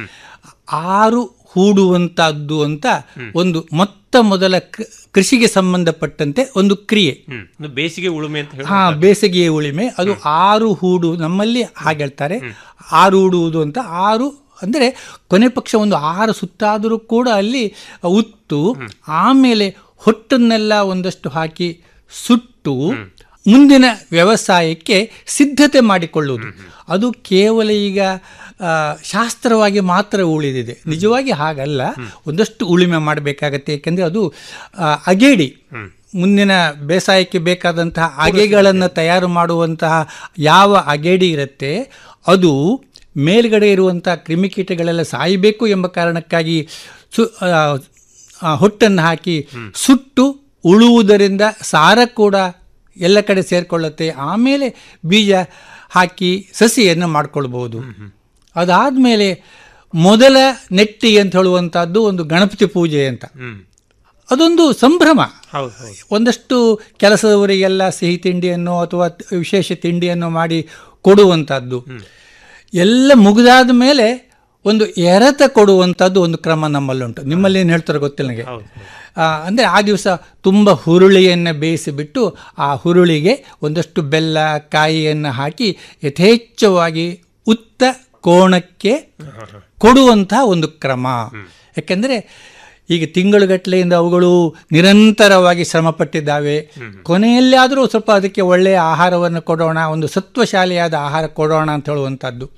ಆರು ಹೂಡುವಂತಹದ್ದು ಅಂತ ಒಂದು ಮೊತ್ತ ಮೊದಲ ಕ- ಕೃಷಿಗೆ ಸಂಬಂಧಪಟ್ಟಂತೆ ಒಂದು ಕ್ರಿಯೆ ಒಂದು ಬೇಸಿಗೆ ಉಳುಮೆ ಅಂತ ಹೇಳಿ ಹಾ ಬೇಸಿಗೆಯ ಉಳಿಮೆ ಅದು ಆರು ಹೂಡು ನಮ್ಮಲ್ಲಿ ಹಾಗೆ ಹೇಳ್ತಾರೆ ಆರು ಹೂಡುವುದು ಅಂತ ಆರು ಅಂದರೆ ಕೊನೆ ಪಕ್ಷ ಒಂದು ಆರು ಸುತ್ತಾದರೂ ಕೂಡ ಅಲ್ಲಿ ಉತ್ತು ಆಮೇಲೆ ಹೊಟ್ಟನ್ನೆಲ್ಲ ಒಂದಷ್ಟು ಹಾಕಿ ಸುಟ್ಟು ಮುಂದಿನ ವ್ಯವಸಾಯಕ್ಕೆ ಸಿದ್ಧತೆ ಮಾಡಿಕೊಳ್ಳುವುದು ಅದು ಕೇವಲ ಈಗ ಆ, ಶಾಸ್ತ್ರವಾಗಿ ಮಾತ್ರ ಉಳಿದಿದೆ ನಿಜವಾಗಿ ಹಾಗಲ್ಲ ಒಂದಷ್ಟು ಉಳುಮೆ ಮಾಡಬೇಕಾಗತ್ತೆ ಏಕೆಂದರೆ ಅದು ಆ, ಅಗೇಡಿ ಮುಂದಿನ ಬೇಸಾಯಕ್ಕೆ ಬೇಕಾದಂತಹ ಅಗೆಗಳನ್ನು ತಯಾರು ಮಾಡುವಂತಹ ಯಾವ ಅಗೇಡಿ ಇರುತ್ತೆ ಅದು ಮೇಲ್ಗಡೆ ಇರುವಂತಹ ಕ್ರಿಮಿಕೀಟಗಳೆಲ್ಲ ಸಾಯಬೇಕು ಎಂಬ ಕಾರಣಕ್ಕಾಗಿ ಸು ಆ, ಆ, ಹೊಟ್ಟನ್ನು ಹಾಕಿ ಸುಟ್ಟು ಉಳುವುದರಿಂದ ಸಾರ ಕೂಡ ಎಲ್ಲ ಕಡೆ ಸೇರಿಕೊಳ್ಳುತ್ತೆ ಆಮೇಲೆ ಬೀಜ ಹಾಕಿ ಸಸಿಯನ್ನು ಮಾಡ್ಕೊಳ್ಬಹುದು ಅದಾದಮೇಲೆ ಮೊದಲ ನೆಟ್ಟಿ ಅಂತ ಹೇಳುವಂಥದ್ದು ಒಂದು ಗಣಪತಿ ಪೂಜೆ ಅಂತ ಅದೊಂದು ಸಂಭ್ರಮ ಒಂದಷ್ಟು ಕೆಲಸದವರಿಗೆಲ್ಲ ಸಿಹಿ ತಿಂಡಿಯನ್ನು ಅಥವಾ ವಿಶೇಷ ತಿಂಡಿಯನ್ನು ಮಾಡಿ ಕೊಡುವಂಥದ್ದು ಎಲ್ಲ ಮುಗಿದಾದ ಮೇಲೆ ಒಂದು ಎರೆತ ಕೊಡುವಂಥದ್ದು ಒಂದು ಕ್ರಮ ನಮ್ಮಲ್ಲುಂಟು ನಿಮ್ಮಲ್ಲಿ ಏನು ಹೇಳ್ತಾರೋ ಗೊತ್ತಿಲ್ಲ ನನಗೆ ಆ, ಅಂದರೆ ಆ ದಿವಸ ತುಂಬ ಹುರುಳಿಯನ್ನು ಬೇಯಿಸಿಬಿಟ್ಟು ಆ ಹುರುಳಿಗೆ ಒಂದಷ್ಟು ಬೆಲ್ಲ ಕಾಯಿಯನ್ನು ಹಾಕಿ ಯಥೇಚ್ಛವಾಗಿ ಉತ್ತ ಕೋಣಕ್ಕೆ ಕೊಡುವಂತಹ ಒಂದು ಕ್ರಮ ಯಾಕೆಂದರೆ ಈಗ ತಿಂಗಳುಗಟ್ಟಲೆಯಿಂದ ಅವುಗಳು ನಿರಂತರವಾಗಿ ಶ್ರಮಪಟ್ಟಿದ್ದಾವೆ ಕೊನೆಯಲ್ಲಿ ಆದರೂ ಸ್ವಲ್ಪ ಅದಕ್ಕೆ ಒಳ್ಳೆಯ ಆಹಾರವನ್ನು ಕೊಡೋಣ ಒಂದು ಸತ್ವಶಾಲಿಯಾದ ಆಹಾರ ಕೊಡೋಣ ಅಂತ ಹೇಳುವಂಥದ್ದು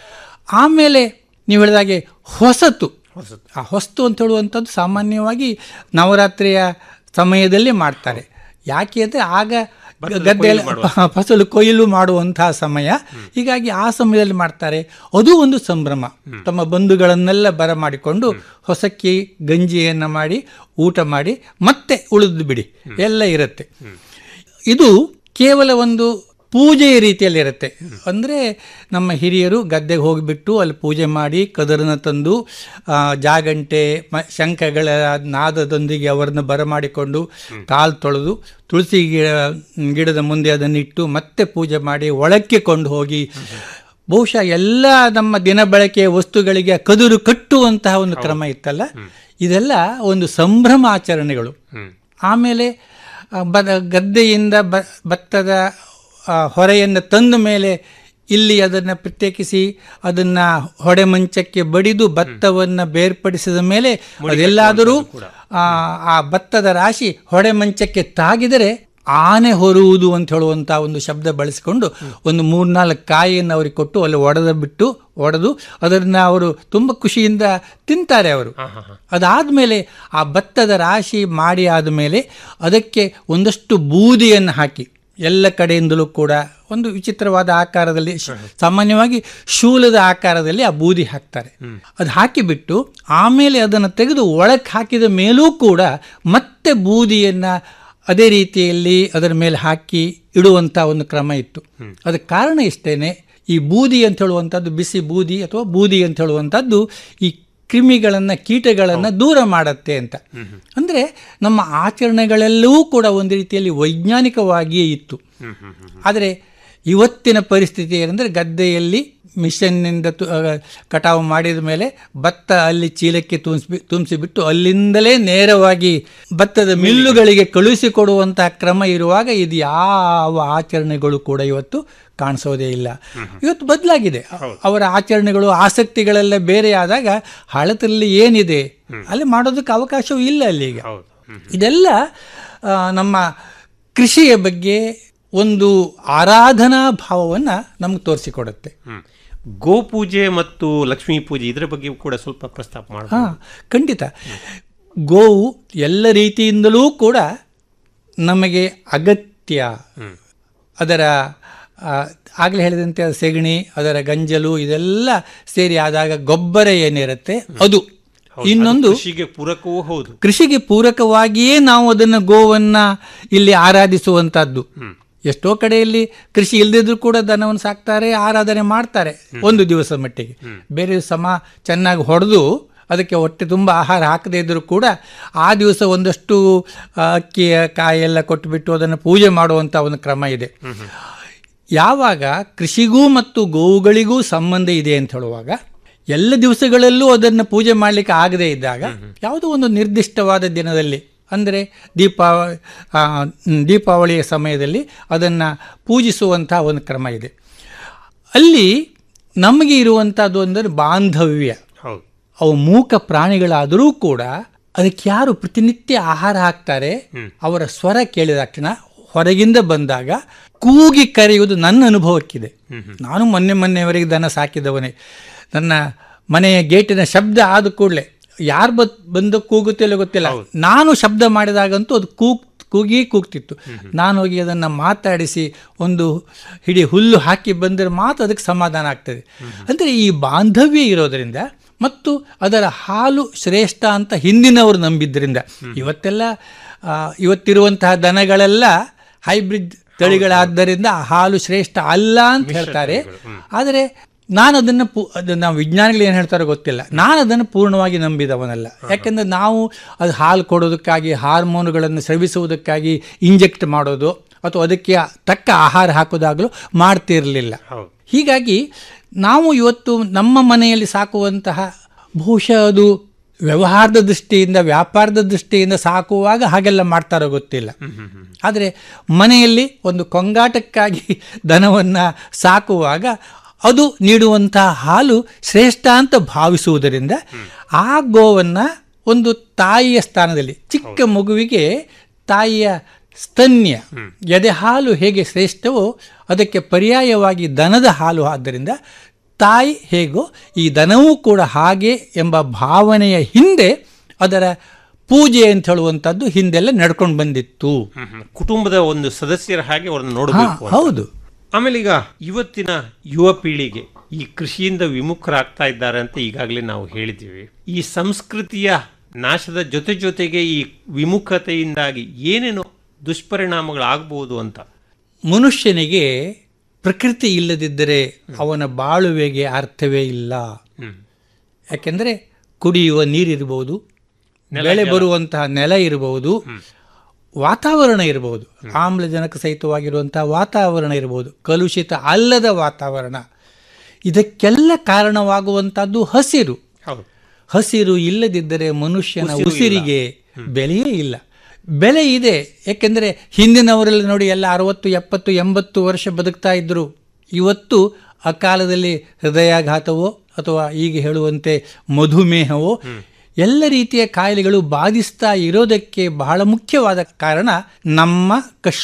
ಆಮೇಲೆ ನೀವು ಹೇಳಿದಾಗೆ ಹೊಸತು ಆ ಹೊಸ್ತು ಅಂತ ಹೇಳುವಂಥದ್ದು ಸಾಮಾನ್ಯವಾಗಿ ನವರಾತ್ರಿಯ ಸಮಯದಲ್ಲಿ ಮಾಡ್ತಾರೆ ಯಾಕೆ ಅಂದರೆ ಆಗ ಗದ್ದೆಯಲ್ಲಿ ಫಸಲು ಕೊಯ್ಲು ಮಾಡುವಂತಹ ಸಮಯ ಹೀಗಾಗಿ ಆ ಸಮಯದಲ್ಲಿ ಮಾಡ್ತಾರೆ ಅದು ಒಂದು ಸಂಭ್ರಮ ತಮ್ಮ ಬಂಧುಗಳನ್ನೆಲ್ಲ ಬರಮಾಡಿಕೊಂಡು ಹೊಸಕ್ಕಿ ಗಂಜಿಯನ್ನು ಮಾಡಿ ಊಟ ಮಾಡಿ ಮತ್ತೆ ಉಳಿದು ಬಿಡಿ ಎಲ್ಲ ಇರುತ್ತೆ ಇದು ಕೇವಲ ಒಂದು ಪೂಜೆಯ ರೀತಿಯಲ್ಲಿ ಇರುತ್ತೆ ಅಂದರೆ ನಮ್ಮ ಹಿರಿಯರು ಗದ್ದೆಗೆ ಹೋಗಿಬಿಟ್ಟು ಅಲ್ಲಿ ಪೂಜೆ ಮಾಡಿ ಕದರನ್ನ ತಂದು ಆ, ಜಾಗಂಟೆ ಮ ಶಂಖಗಳ ನಾದದೊಂದಿಗೆ ಅವರನ್ನು ಬರಮಾಡಿಕೊಂಡು ಕಾಲು ತೊಳೆದು ತುಳಸಿ ಗಿಡ ಗಿಡದ ಮುಂದೆ ಅದನ್ನಿಟ್ಟು ಮತ್ತೆ ಪೂಜೆ ಮಾಡಿ ಒಳಕ್ಕೆ ಕೊಂಡು ಹೋಗಿ ಬಹುಶಃ ಎಲ್ಲ ನಮ್ಮ ದಿನ ಬಳಕೆಯ ವಸ್ತುಗಳಿಗೆ ಕದುರು ಕಟ್ಟುವಂತಹ ಒಂದು ಕ್ರಮ ಇತ್ತಲ್ಲ ಇದೆಲ್ಲ ಒಂದು ಸಂಭ್ರಮ ಆಚರಣೆಗಳು ಆಮೇಲೆ ಆ, ಬದ ಗದ್ದೆಯಿಂದ ಬ ಭತ್ತದ ಆ, ಹೊರೆಯನ್ನು ತಂದ ಮೇಲೆ ಇಲ್ಲಿ ಅದನ್ನು ಪ್ರತ್ಯೇಕಿಸಿ ಅದನ್ನು ಹೊಡೆ ಮಂಚಕ್ಕೆ ಬಡಿದು ಭತ್ತವನ್ನು ಬೇರ್ಪಡಿಸಿದ ಮೇಲೆ ಅದೆಲ್ಲಾದರೂ ಆ, ಆ ಭತ್ತದ ರಾಶಿ ಹೊಡೆ ಮಂಚಕ್ಕೆ ತಾಗಿದರೆ ಆನೆ ಹೊರುವುದು ಅಂತ ಹೇಳುವಂಥ ಒಂದು ಶಬ್ದ ಬಳಸಿಕೊಂಡು ಒಂದು ಮೂರ್ನಾಲ್ಕು ಕಾಯಿಯನ್ನು ಅವರಿಗೆ ಕೊಟ್ಟು ಅಲ್ಲಿ ಒಡೆದ ಬಿಟ್ಟು ಒಡೆದು ಅದನ್ನು ಅವರು ತುಂಬ ಖುಷಿಯಿಂದ ತಿಂತಾರೆ ಅವರು ಅದಾದಮೇಲೆ ಆ ಭತ್ತದ ರಾಶಿ ಮಾಡಿ ಆದಮೇಲೆ ಅದಕ್ಕೆ ಒಂದಷ್ಟು ಬೂದಿಯನ್ನು ಹಾಕಿ ಎಲ್ಲ ಕಡೆಯಿಂದಲೂ ಕೂಡ ಒಂದು ವಿಚಿತ್ರವಾದ ಆಕಾರದಲ್ಲಿ ಶ- ಸಾಮಾನ್ಯವಾಗಿ ಶೂಲದ ಆಕಾರದಲ್ಲಿ ಆ ಬೂದಿ ಹಾಕ್ತಾರೆ ಅದು ಹಾಕಿಬಿಟ್ಟು ಆಮೇಲೆ ಅದನ್ನು ತೆಗೆದು ಒಳಕ್ಕೆ ಹಾಕಿದ ಮೇಲೂ ಕೂಡ ಮತ್ತೆ ಬೂದಿಯನ್ನು ಅದೇ ರೀತಿಯಲ್ಲಿ ಅದರ ಮೇಲೆ ಹಾಕಿ ಇಡುವಂಥ ಒಂದು ಕ್ರಮ ಇತ್ತು ಅದಕ್ಕೆ ಕಾರಣ ಇಷ್ಟೇನೆ ಈ ಬೂದಿ ಅಂತ ಹೇಳುವಂಥದ್ದು ಬಿಸಿ ಬೂದಿ ಅಥವಾ ಬೂದಿ ಅಂತ ಹೇಳುವಂಥದ್ದು ಈ ಕ್ರಿಮಿಗಳನ್ನು ಕೀಟಗಳನ್ನು ದೂರ ಮಾಡತ್ತೆ ಅಂತ ಅಂದರೆ ನಮ್ಮ ಆಚರಣೆಗಳೆಲ್ಲವೂ ಕೂಡ ಒಂದು ರೀತಿಯಲ್ಲಿ ವೈಜ್ಞಾನಿಕವಾಗಿಯೇ ಇತ್ತು ಆದರೆ ಇವತ್ತಿನ ಪರಿಸ್ಥಿತಿ ಏನಂದರೆ ಗದ್ದೆಯಲ್ಲಿ ಮಿಷನ್ನಿಂದ ತು ಆ, ಕಟಾವು ಮಾಡಿದ ಮೇಲೆ ಭತ್ತ ಅಲ್ಲಿ ಚೀಲಕ್ಕೆ ತುಂಬಿಸಿ ತುಂಬಿಸಿಬಿಟ್ಟು ಅಲ್ಲಿಂದಲೇ ನೇರವಾಗಿ ಭತ್ತದ ಮಿಲ್ಲುಗಳಿಗೆ ಕಳುಹಿಸಿಕೊಡುವಂತಹ ಕ್ರಮ ಇರುವಾಗ ಇದು ಯಾವ ಆಚರಣೆಗಳು ಕೂಡ ಇವತ್ತು ಕಾಣಿಸೋದೇ ಇಲ್ಲ ಇವತ್ತು ಬದಲಾಗಿದೆ ಅವರ ಆಚರಣೆಗಳು ಆಸಕ್ತಿಗಳೆಲ್ಲ ಬೇರೆ ಆದಾಗ ಹಳತಲ್ಲಿ ಏನಿದೆ ಅಲ್ಲಿ ಮಾಡೋದಕ್ಕೆ ಅವಕಾಶವೂ ಇಲ್ಲ ಅಲ್ಲಿ ಈಗ ಇದೆಲ್ಲ ಆ, ನಮ್ಮ ಕೃಷಿಯ ಬಗ್ಗೆ ಒಂದು ಆರಾಧನಾ ಭಾವವನ್ನು ನಮ್ಗೆ ತೋರಿಸಿಕೊಡುತ್ತೆ ಗೋಪೂಜೆ ಮತ್ತು ಲಕ್ಷ್ಮೀ ಪೂಜೆ ಇದರ ಬಗ್ಗೆ ಕೂಡ ಸ್ವಲ್ಪ ಪ್ರಸ್ತಾಪ ಹಾ ಮಾಡಬಹುದು ಖಂಡಿತ ಗೋವು ಎಲ್ಲ ರೀತಿಯಿಂದಲೂ ಕೂಡ ನಮಗೆ ಅಗತ್ಯ ಅದರ ಆಗಲೇ ಹೇಳಿದಂತೆ ಅದರ ಸೆಗಣಿ ಅದರ ಗಂಜಲು ಇದೆಲ್ಲ ಸೇರಿ ಆದಾಗ ಗೊಬ್ಬರ ಏನಿರುತ್ತೆ ಅದು ಇನ್ನೊಂದು ಕೃಷಿಗೆ ಪೂರಕವೂ ಹೌದು ಕೃಷಿಗೆ ಪೂರಕವಾಗಿಯೇ ನಾವು ಅದನ್ನು ಗೋವನ್ನ ಇಲ್ಲಿ ಆರಾಧಿಸುವಂತಹದ್ದು ಎಷ್ಟೋ ಕಡೆಯಲ್ಲಿ ಕೃಷಿ ಇಲ್ಲದಿದ್ರು ಕೂಡ ದನವನ್ನು ಸಾಕ್ತಾರೆ ಆರಾಧನೆ ಮಾಡ್ತಾರೆ ಒಂದು ದಿವಸ ಮಟ್ಟಿಗೆ ಬೇರೆ ಸಮ ಚೆನ್ನಾಗಿ ಹೊಡೆದು ಅದಕ್ಕೆ ಹೊಟ್ಟೆ ತುಂಬ ಆಹಾರ ಹಾಕದೇ ಇದ್ದರೂ ಕೂಡ ಆ ದಿವಸ ಒಂದಷ್ಟು ಆ, ಅಕ್ಕಿಯ ಕಾಯೆಲ್ಲ ಕೊಟ್ಟುಬಿಟ್ಟು ಅದನ್ನು ಪೂಜೆ ಮಾಡುವಂಥ ಒಂದು ಕ್ರಮ ಇದೆ ಯಾವಾಗ ಕೃಷಿಗೂ ಮತ್ತು ಗೋವುಗಳಿಗೂ ಸಂಬಂಧ ಇದೆ ಅಂತ ಹೇಳುವಾಗ ಎಲ್ಲ ದಿವಸಗಳಲ್ಲೂ ಅದನ್ನು ಪೂಜೆ ಮಾಡಲಿಕ್ಕೆ ಆಗದೇ ಇದ್ದಾಗ ಯಾವುದೋ ಒಂದು ನಿರ್ದಿಷ್ಟವಾದ ದಿನದಲ್ಲಿ ಅಂದರೆ ದೀಪಾವಳಿ ದೀಪಾವಳಿಯ ಸಮಯದಲ್ಲಿ ಅದನ್ನು ಪೂಜಿಸುವಂಥ ಒಂದು ಕ್ರಮ ಇದೆ ಅಲ್ಲಿ ನಮಗೆ ಇರುವಂಥದ್ದು ಅಂದರೆ ಬಾಂಧವ್ಯ ಹೌದು ಅವು ಮೂಕ ಪ್ರಾಣಿಗಳಾದರೂ ಕೂಡ ಅದಕ್ಕೆ ಯಾರು ಪ್ರತಿನಿತ್ಯ ಆಹಾರ ಹಾಕ್ತಾರೆ ಅವರ ಸ್ವರ ಕೇಳಿದ ತಕ್ಷಣ ಹೊರಗಿಂದ ಬಂದಾಗ ಕೂಗಿ ಕರೆಯುವುದು ನನ್ನ ಅನುಭವಕ್ಕಿದೆ ನಾನು ಮೊನ್ನೆ ಮೊನ್ನೆವರೆಗೆ ದನ ಸಾಕಿದವನೇ ನನ್ನ ಮನೆಯ ಗೇಟಿನ ಶಬ್ದ ಆದ ಕೂಡಲೇ ಯಾರು ಬತ್ ಬಂದು ಕೂಗುತ್ತಿಲ್ಲ ಗೊತ್ತಿಲ್ಲ ನಾನು ಶಬ್ದ ಮಾಡಿದಾಗಂತೂ ಅದು ಕೂಗ್ ಕೂಗಿ ಕೂಗ್ತಿತ್ತು ನಾನು ಹೋಗಿ ಅದನ್ನು ಮಾತಾಡಿಸಿ ಒಂದು ಹಿಡಿ ಹುಲ್ಲು ಹಾಕಿ ಬಂದರೆ ಮಾತ್ರ ಅದಕ್ಕೆ ಸಮಾಧಾನ ಆಗ್ತದೆ ಅಂದರೆ ಈ ಬಾಂಧವ್ಯ ಇರೋದರಿಂದ ಮತ್ತು ಅದರ ಹಾಲು ಶ್ರೇಷ್ಠ ಅಂತ ಹಿಂದಿನವರು ನಂಬಿದ್ರಿಂದ ಇವತ್ತೆಲ್ಲ ಆ, ಇವತ್ತಿರುವಂತಹ ದನಗಳೆಲ್ಲ ಹೈಬ್ರಿಡ್ ತಳಿಗಳಾದ್ದರಿಂದ ಆ ಹಾಲು ಶ್ರೇಷ್ಠ ಅಲ್ಲ ಅಂತ ಹೇಳ್ತಾರೆ ಆದರೆ ನಾನು ಅದನ್ನು ಪೂ ಅದನ್ನು ವಿಜ್ಞಾನಿಗಳು ಏನು ಹೇಳ್ತಾರೋ ಗೊತ್ತಿಲ್ಲ ನಾನು ಅದನ್ನು ಪೂರ್ಣವಾಗಿ ನಂಬಿದವನಲ್ಲ ಯಾಕೆಂದರೆ ನಾವು ಅದು ಹಾಲು ಕೊಡೋದಕ್ಕಾಗಿ ಹಾರ್ಮೋನುಗಳನ್ನು ಸ್ರವಿಸುವುದಕ್ಕಾಗಿ ಇಂಜೆಕ್ಟ್ ಮಾಡೋದು ಅಥವಾ ಅದಕ್ಕೆ ತಕ್ಕ ಆಹಾರ ಹಾಕೋದಾಗಲೂ ಮಾಡ್ತಿರಲಿಲ್ಲ ಹೀಗಾಗಿ ನಾವು ಇವತ್ತು ನಮ್ಮ ಮನೆಯಲ್ಲಿ ಸಾಕುವಂತಹ ಬಹುಶಃ ಅದು ವ್ಯವಹಾರದ ದೃಷ್ಟಿಯಿಂದ ವ್ಯಾಪಾರದ ದೃಷ್ಟಿಯಿಂದ ಸಾಕುವಾಗ ಹಾಗೆಲ್ಲ ಮಾಡ್ತಾರೋ ಗೊತ್ತಿಲ್ಲ ಆದರೆ ಮನೆಯಲ್ಲಿ ಒಂದು ಕೊಂಗಾಟಕ್ಕಾಗಿ ದನವನ್ನು ಸಾಕುವಾಗ ಅದು ನೀಡುವಂತಹ ಹಾಲು ಶ್ರೇಷ್ಠ ಅಂತ ಭಾವಿಸುವುದರಿಂದ ಆ ಗೋವನ್ನು ಒಂದು ತಾಯಿಯ ಸ್ಥಾನದಲ್ಲಿ ಚಿಕ್ಕ ಮಗುವಿಗೆ ತಾಯಿಯ ಸ್ತನ್ಯ ಎದೆ ಹಾಲು ಹೇಗೆ ಶ್ರೇಷ್ಠವೋ ಅದಕ್ಕೆ ಪರ್ಯಾಯವಾಗಿ ದನದ ಹಾಲು ಆದ್ದರಿಂದ ತಾಯಿ ಹೇಗೋ ಈ ದನವೂ ಕೂಡ ಹಾಗೆ ಎಂಬ ಭಾವನೆಯ ಹಿಂದೆ ಅದರ ಪೂಜೆ ಅಂತ ಹೇಳುವಂಥದ್ದು ಹಿಂದೆಲ್ಲ ನಡ್ಕೊಂಡು ಬಂದಿತ್ತು ಕುಟುಂಬದ ಒಂದು ಸದಸ್ಯರ ಹಾಗೆ ಅವ್ರನ್ನ ನೋಡಬೇಕು ಹಾ, ಹೌದು ಆಮೇಲೆ ಈಗ ಇವತ್ತಿನ ಯುವ ಪೀಳಿಗೆ ಈ ಕೃಷಿಯಿಂದ ವಿಮುಖರಾಗ್ತಾ ಇದ್ದಾರೆ ಅಂತ ಈಗಾಗಲೇ ನಾವು ಹೇಳಿದ್ದೀವಿ ಈ ಸಂಸ್ಕೃತಿಯ ನಾಶದ ಜೊತೆ ಜೊತೆಗೆ ಈ ವಿಮುಖತೆಯಿಂದಾಗಿ ಏನೇನು ದುಷ್ಪರಿಣಾಮಗಳಾಗಬಹುದು ಅಂತ ಮನುಷ್ಯನಿಗೆ ಪ್ರಕೃತಿ ಇಲ್ಲದಿದ್ದರೆ ಅವನ ಬಾಳುವೆಗೆ ಅರ್ಥವೇ ಇಲ್ಲ ಯಾಕೆಂದರೆ ಕುಡಿಯುವ ನೀರಿರ್ಬೋದು ಬೆಳೆ ಬರುವಂತಹ ನೆಲ ಇರಬಹುದು ವಾತಾವರಣ ಇರಬಹುದು ಆಮ್ಲಜನಕ ಸಹಿತವಾಗಿರುವಂತಹ ವಾತಾವರಣ ಇರಬಹುದು ಕಲುಷಿತ ಅಲ್ಲದ ವಾತಾವರಣ ಇದಕ್ಕೆಲ್ಲ ಕಾರಣವಾಗುವಂತಹದ್ದು ಹಸಿರು ಹೌದು ಹಸಿರು ಇಲ್ಲದಿದ್ದರೆ ಮನುಷ್ಯನ ಉಸಿರು ಇಲ್ಲ. ಉಸಿರಿಗೆ ಬೆಲೆಯೇ ಇಲ್ಲ ಬೆಲೆ ಇದೆ ಯಾಕೆಂದರೆ ಹಿಂದಿನವರೆಲ್ಲ ನೋಡಿ ಎಲ್ಲ ಅರವತ್ತು ಎಪ್ಪತ್ತು ಎಂಬತ್ತು ವರ್ಷ ಬದುಕ್ತಾ ಇದ್ದರು ಇವತ್ತು ಆ ಕಾಲದಲ್ಲಿ ಹೃದಯಾಘಾತವೋ ಅಥವಾ ಈಗ ಹೇಳುವಂತೆ ಮಧುಮೇಹವೋ ಎಲ್ಲ ರೀತಿಯ ಕಾಯಿಲೆಗಳು ಬಾಧಿಸ್ತಾ ಇರೋದಕ್ಕೆ ಬಹಳ ಮುಖ್ಯವಾದ ಕಾರಣ ನಮ್ಮ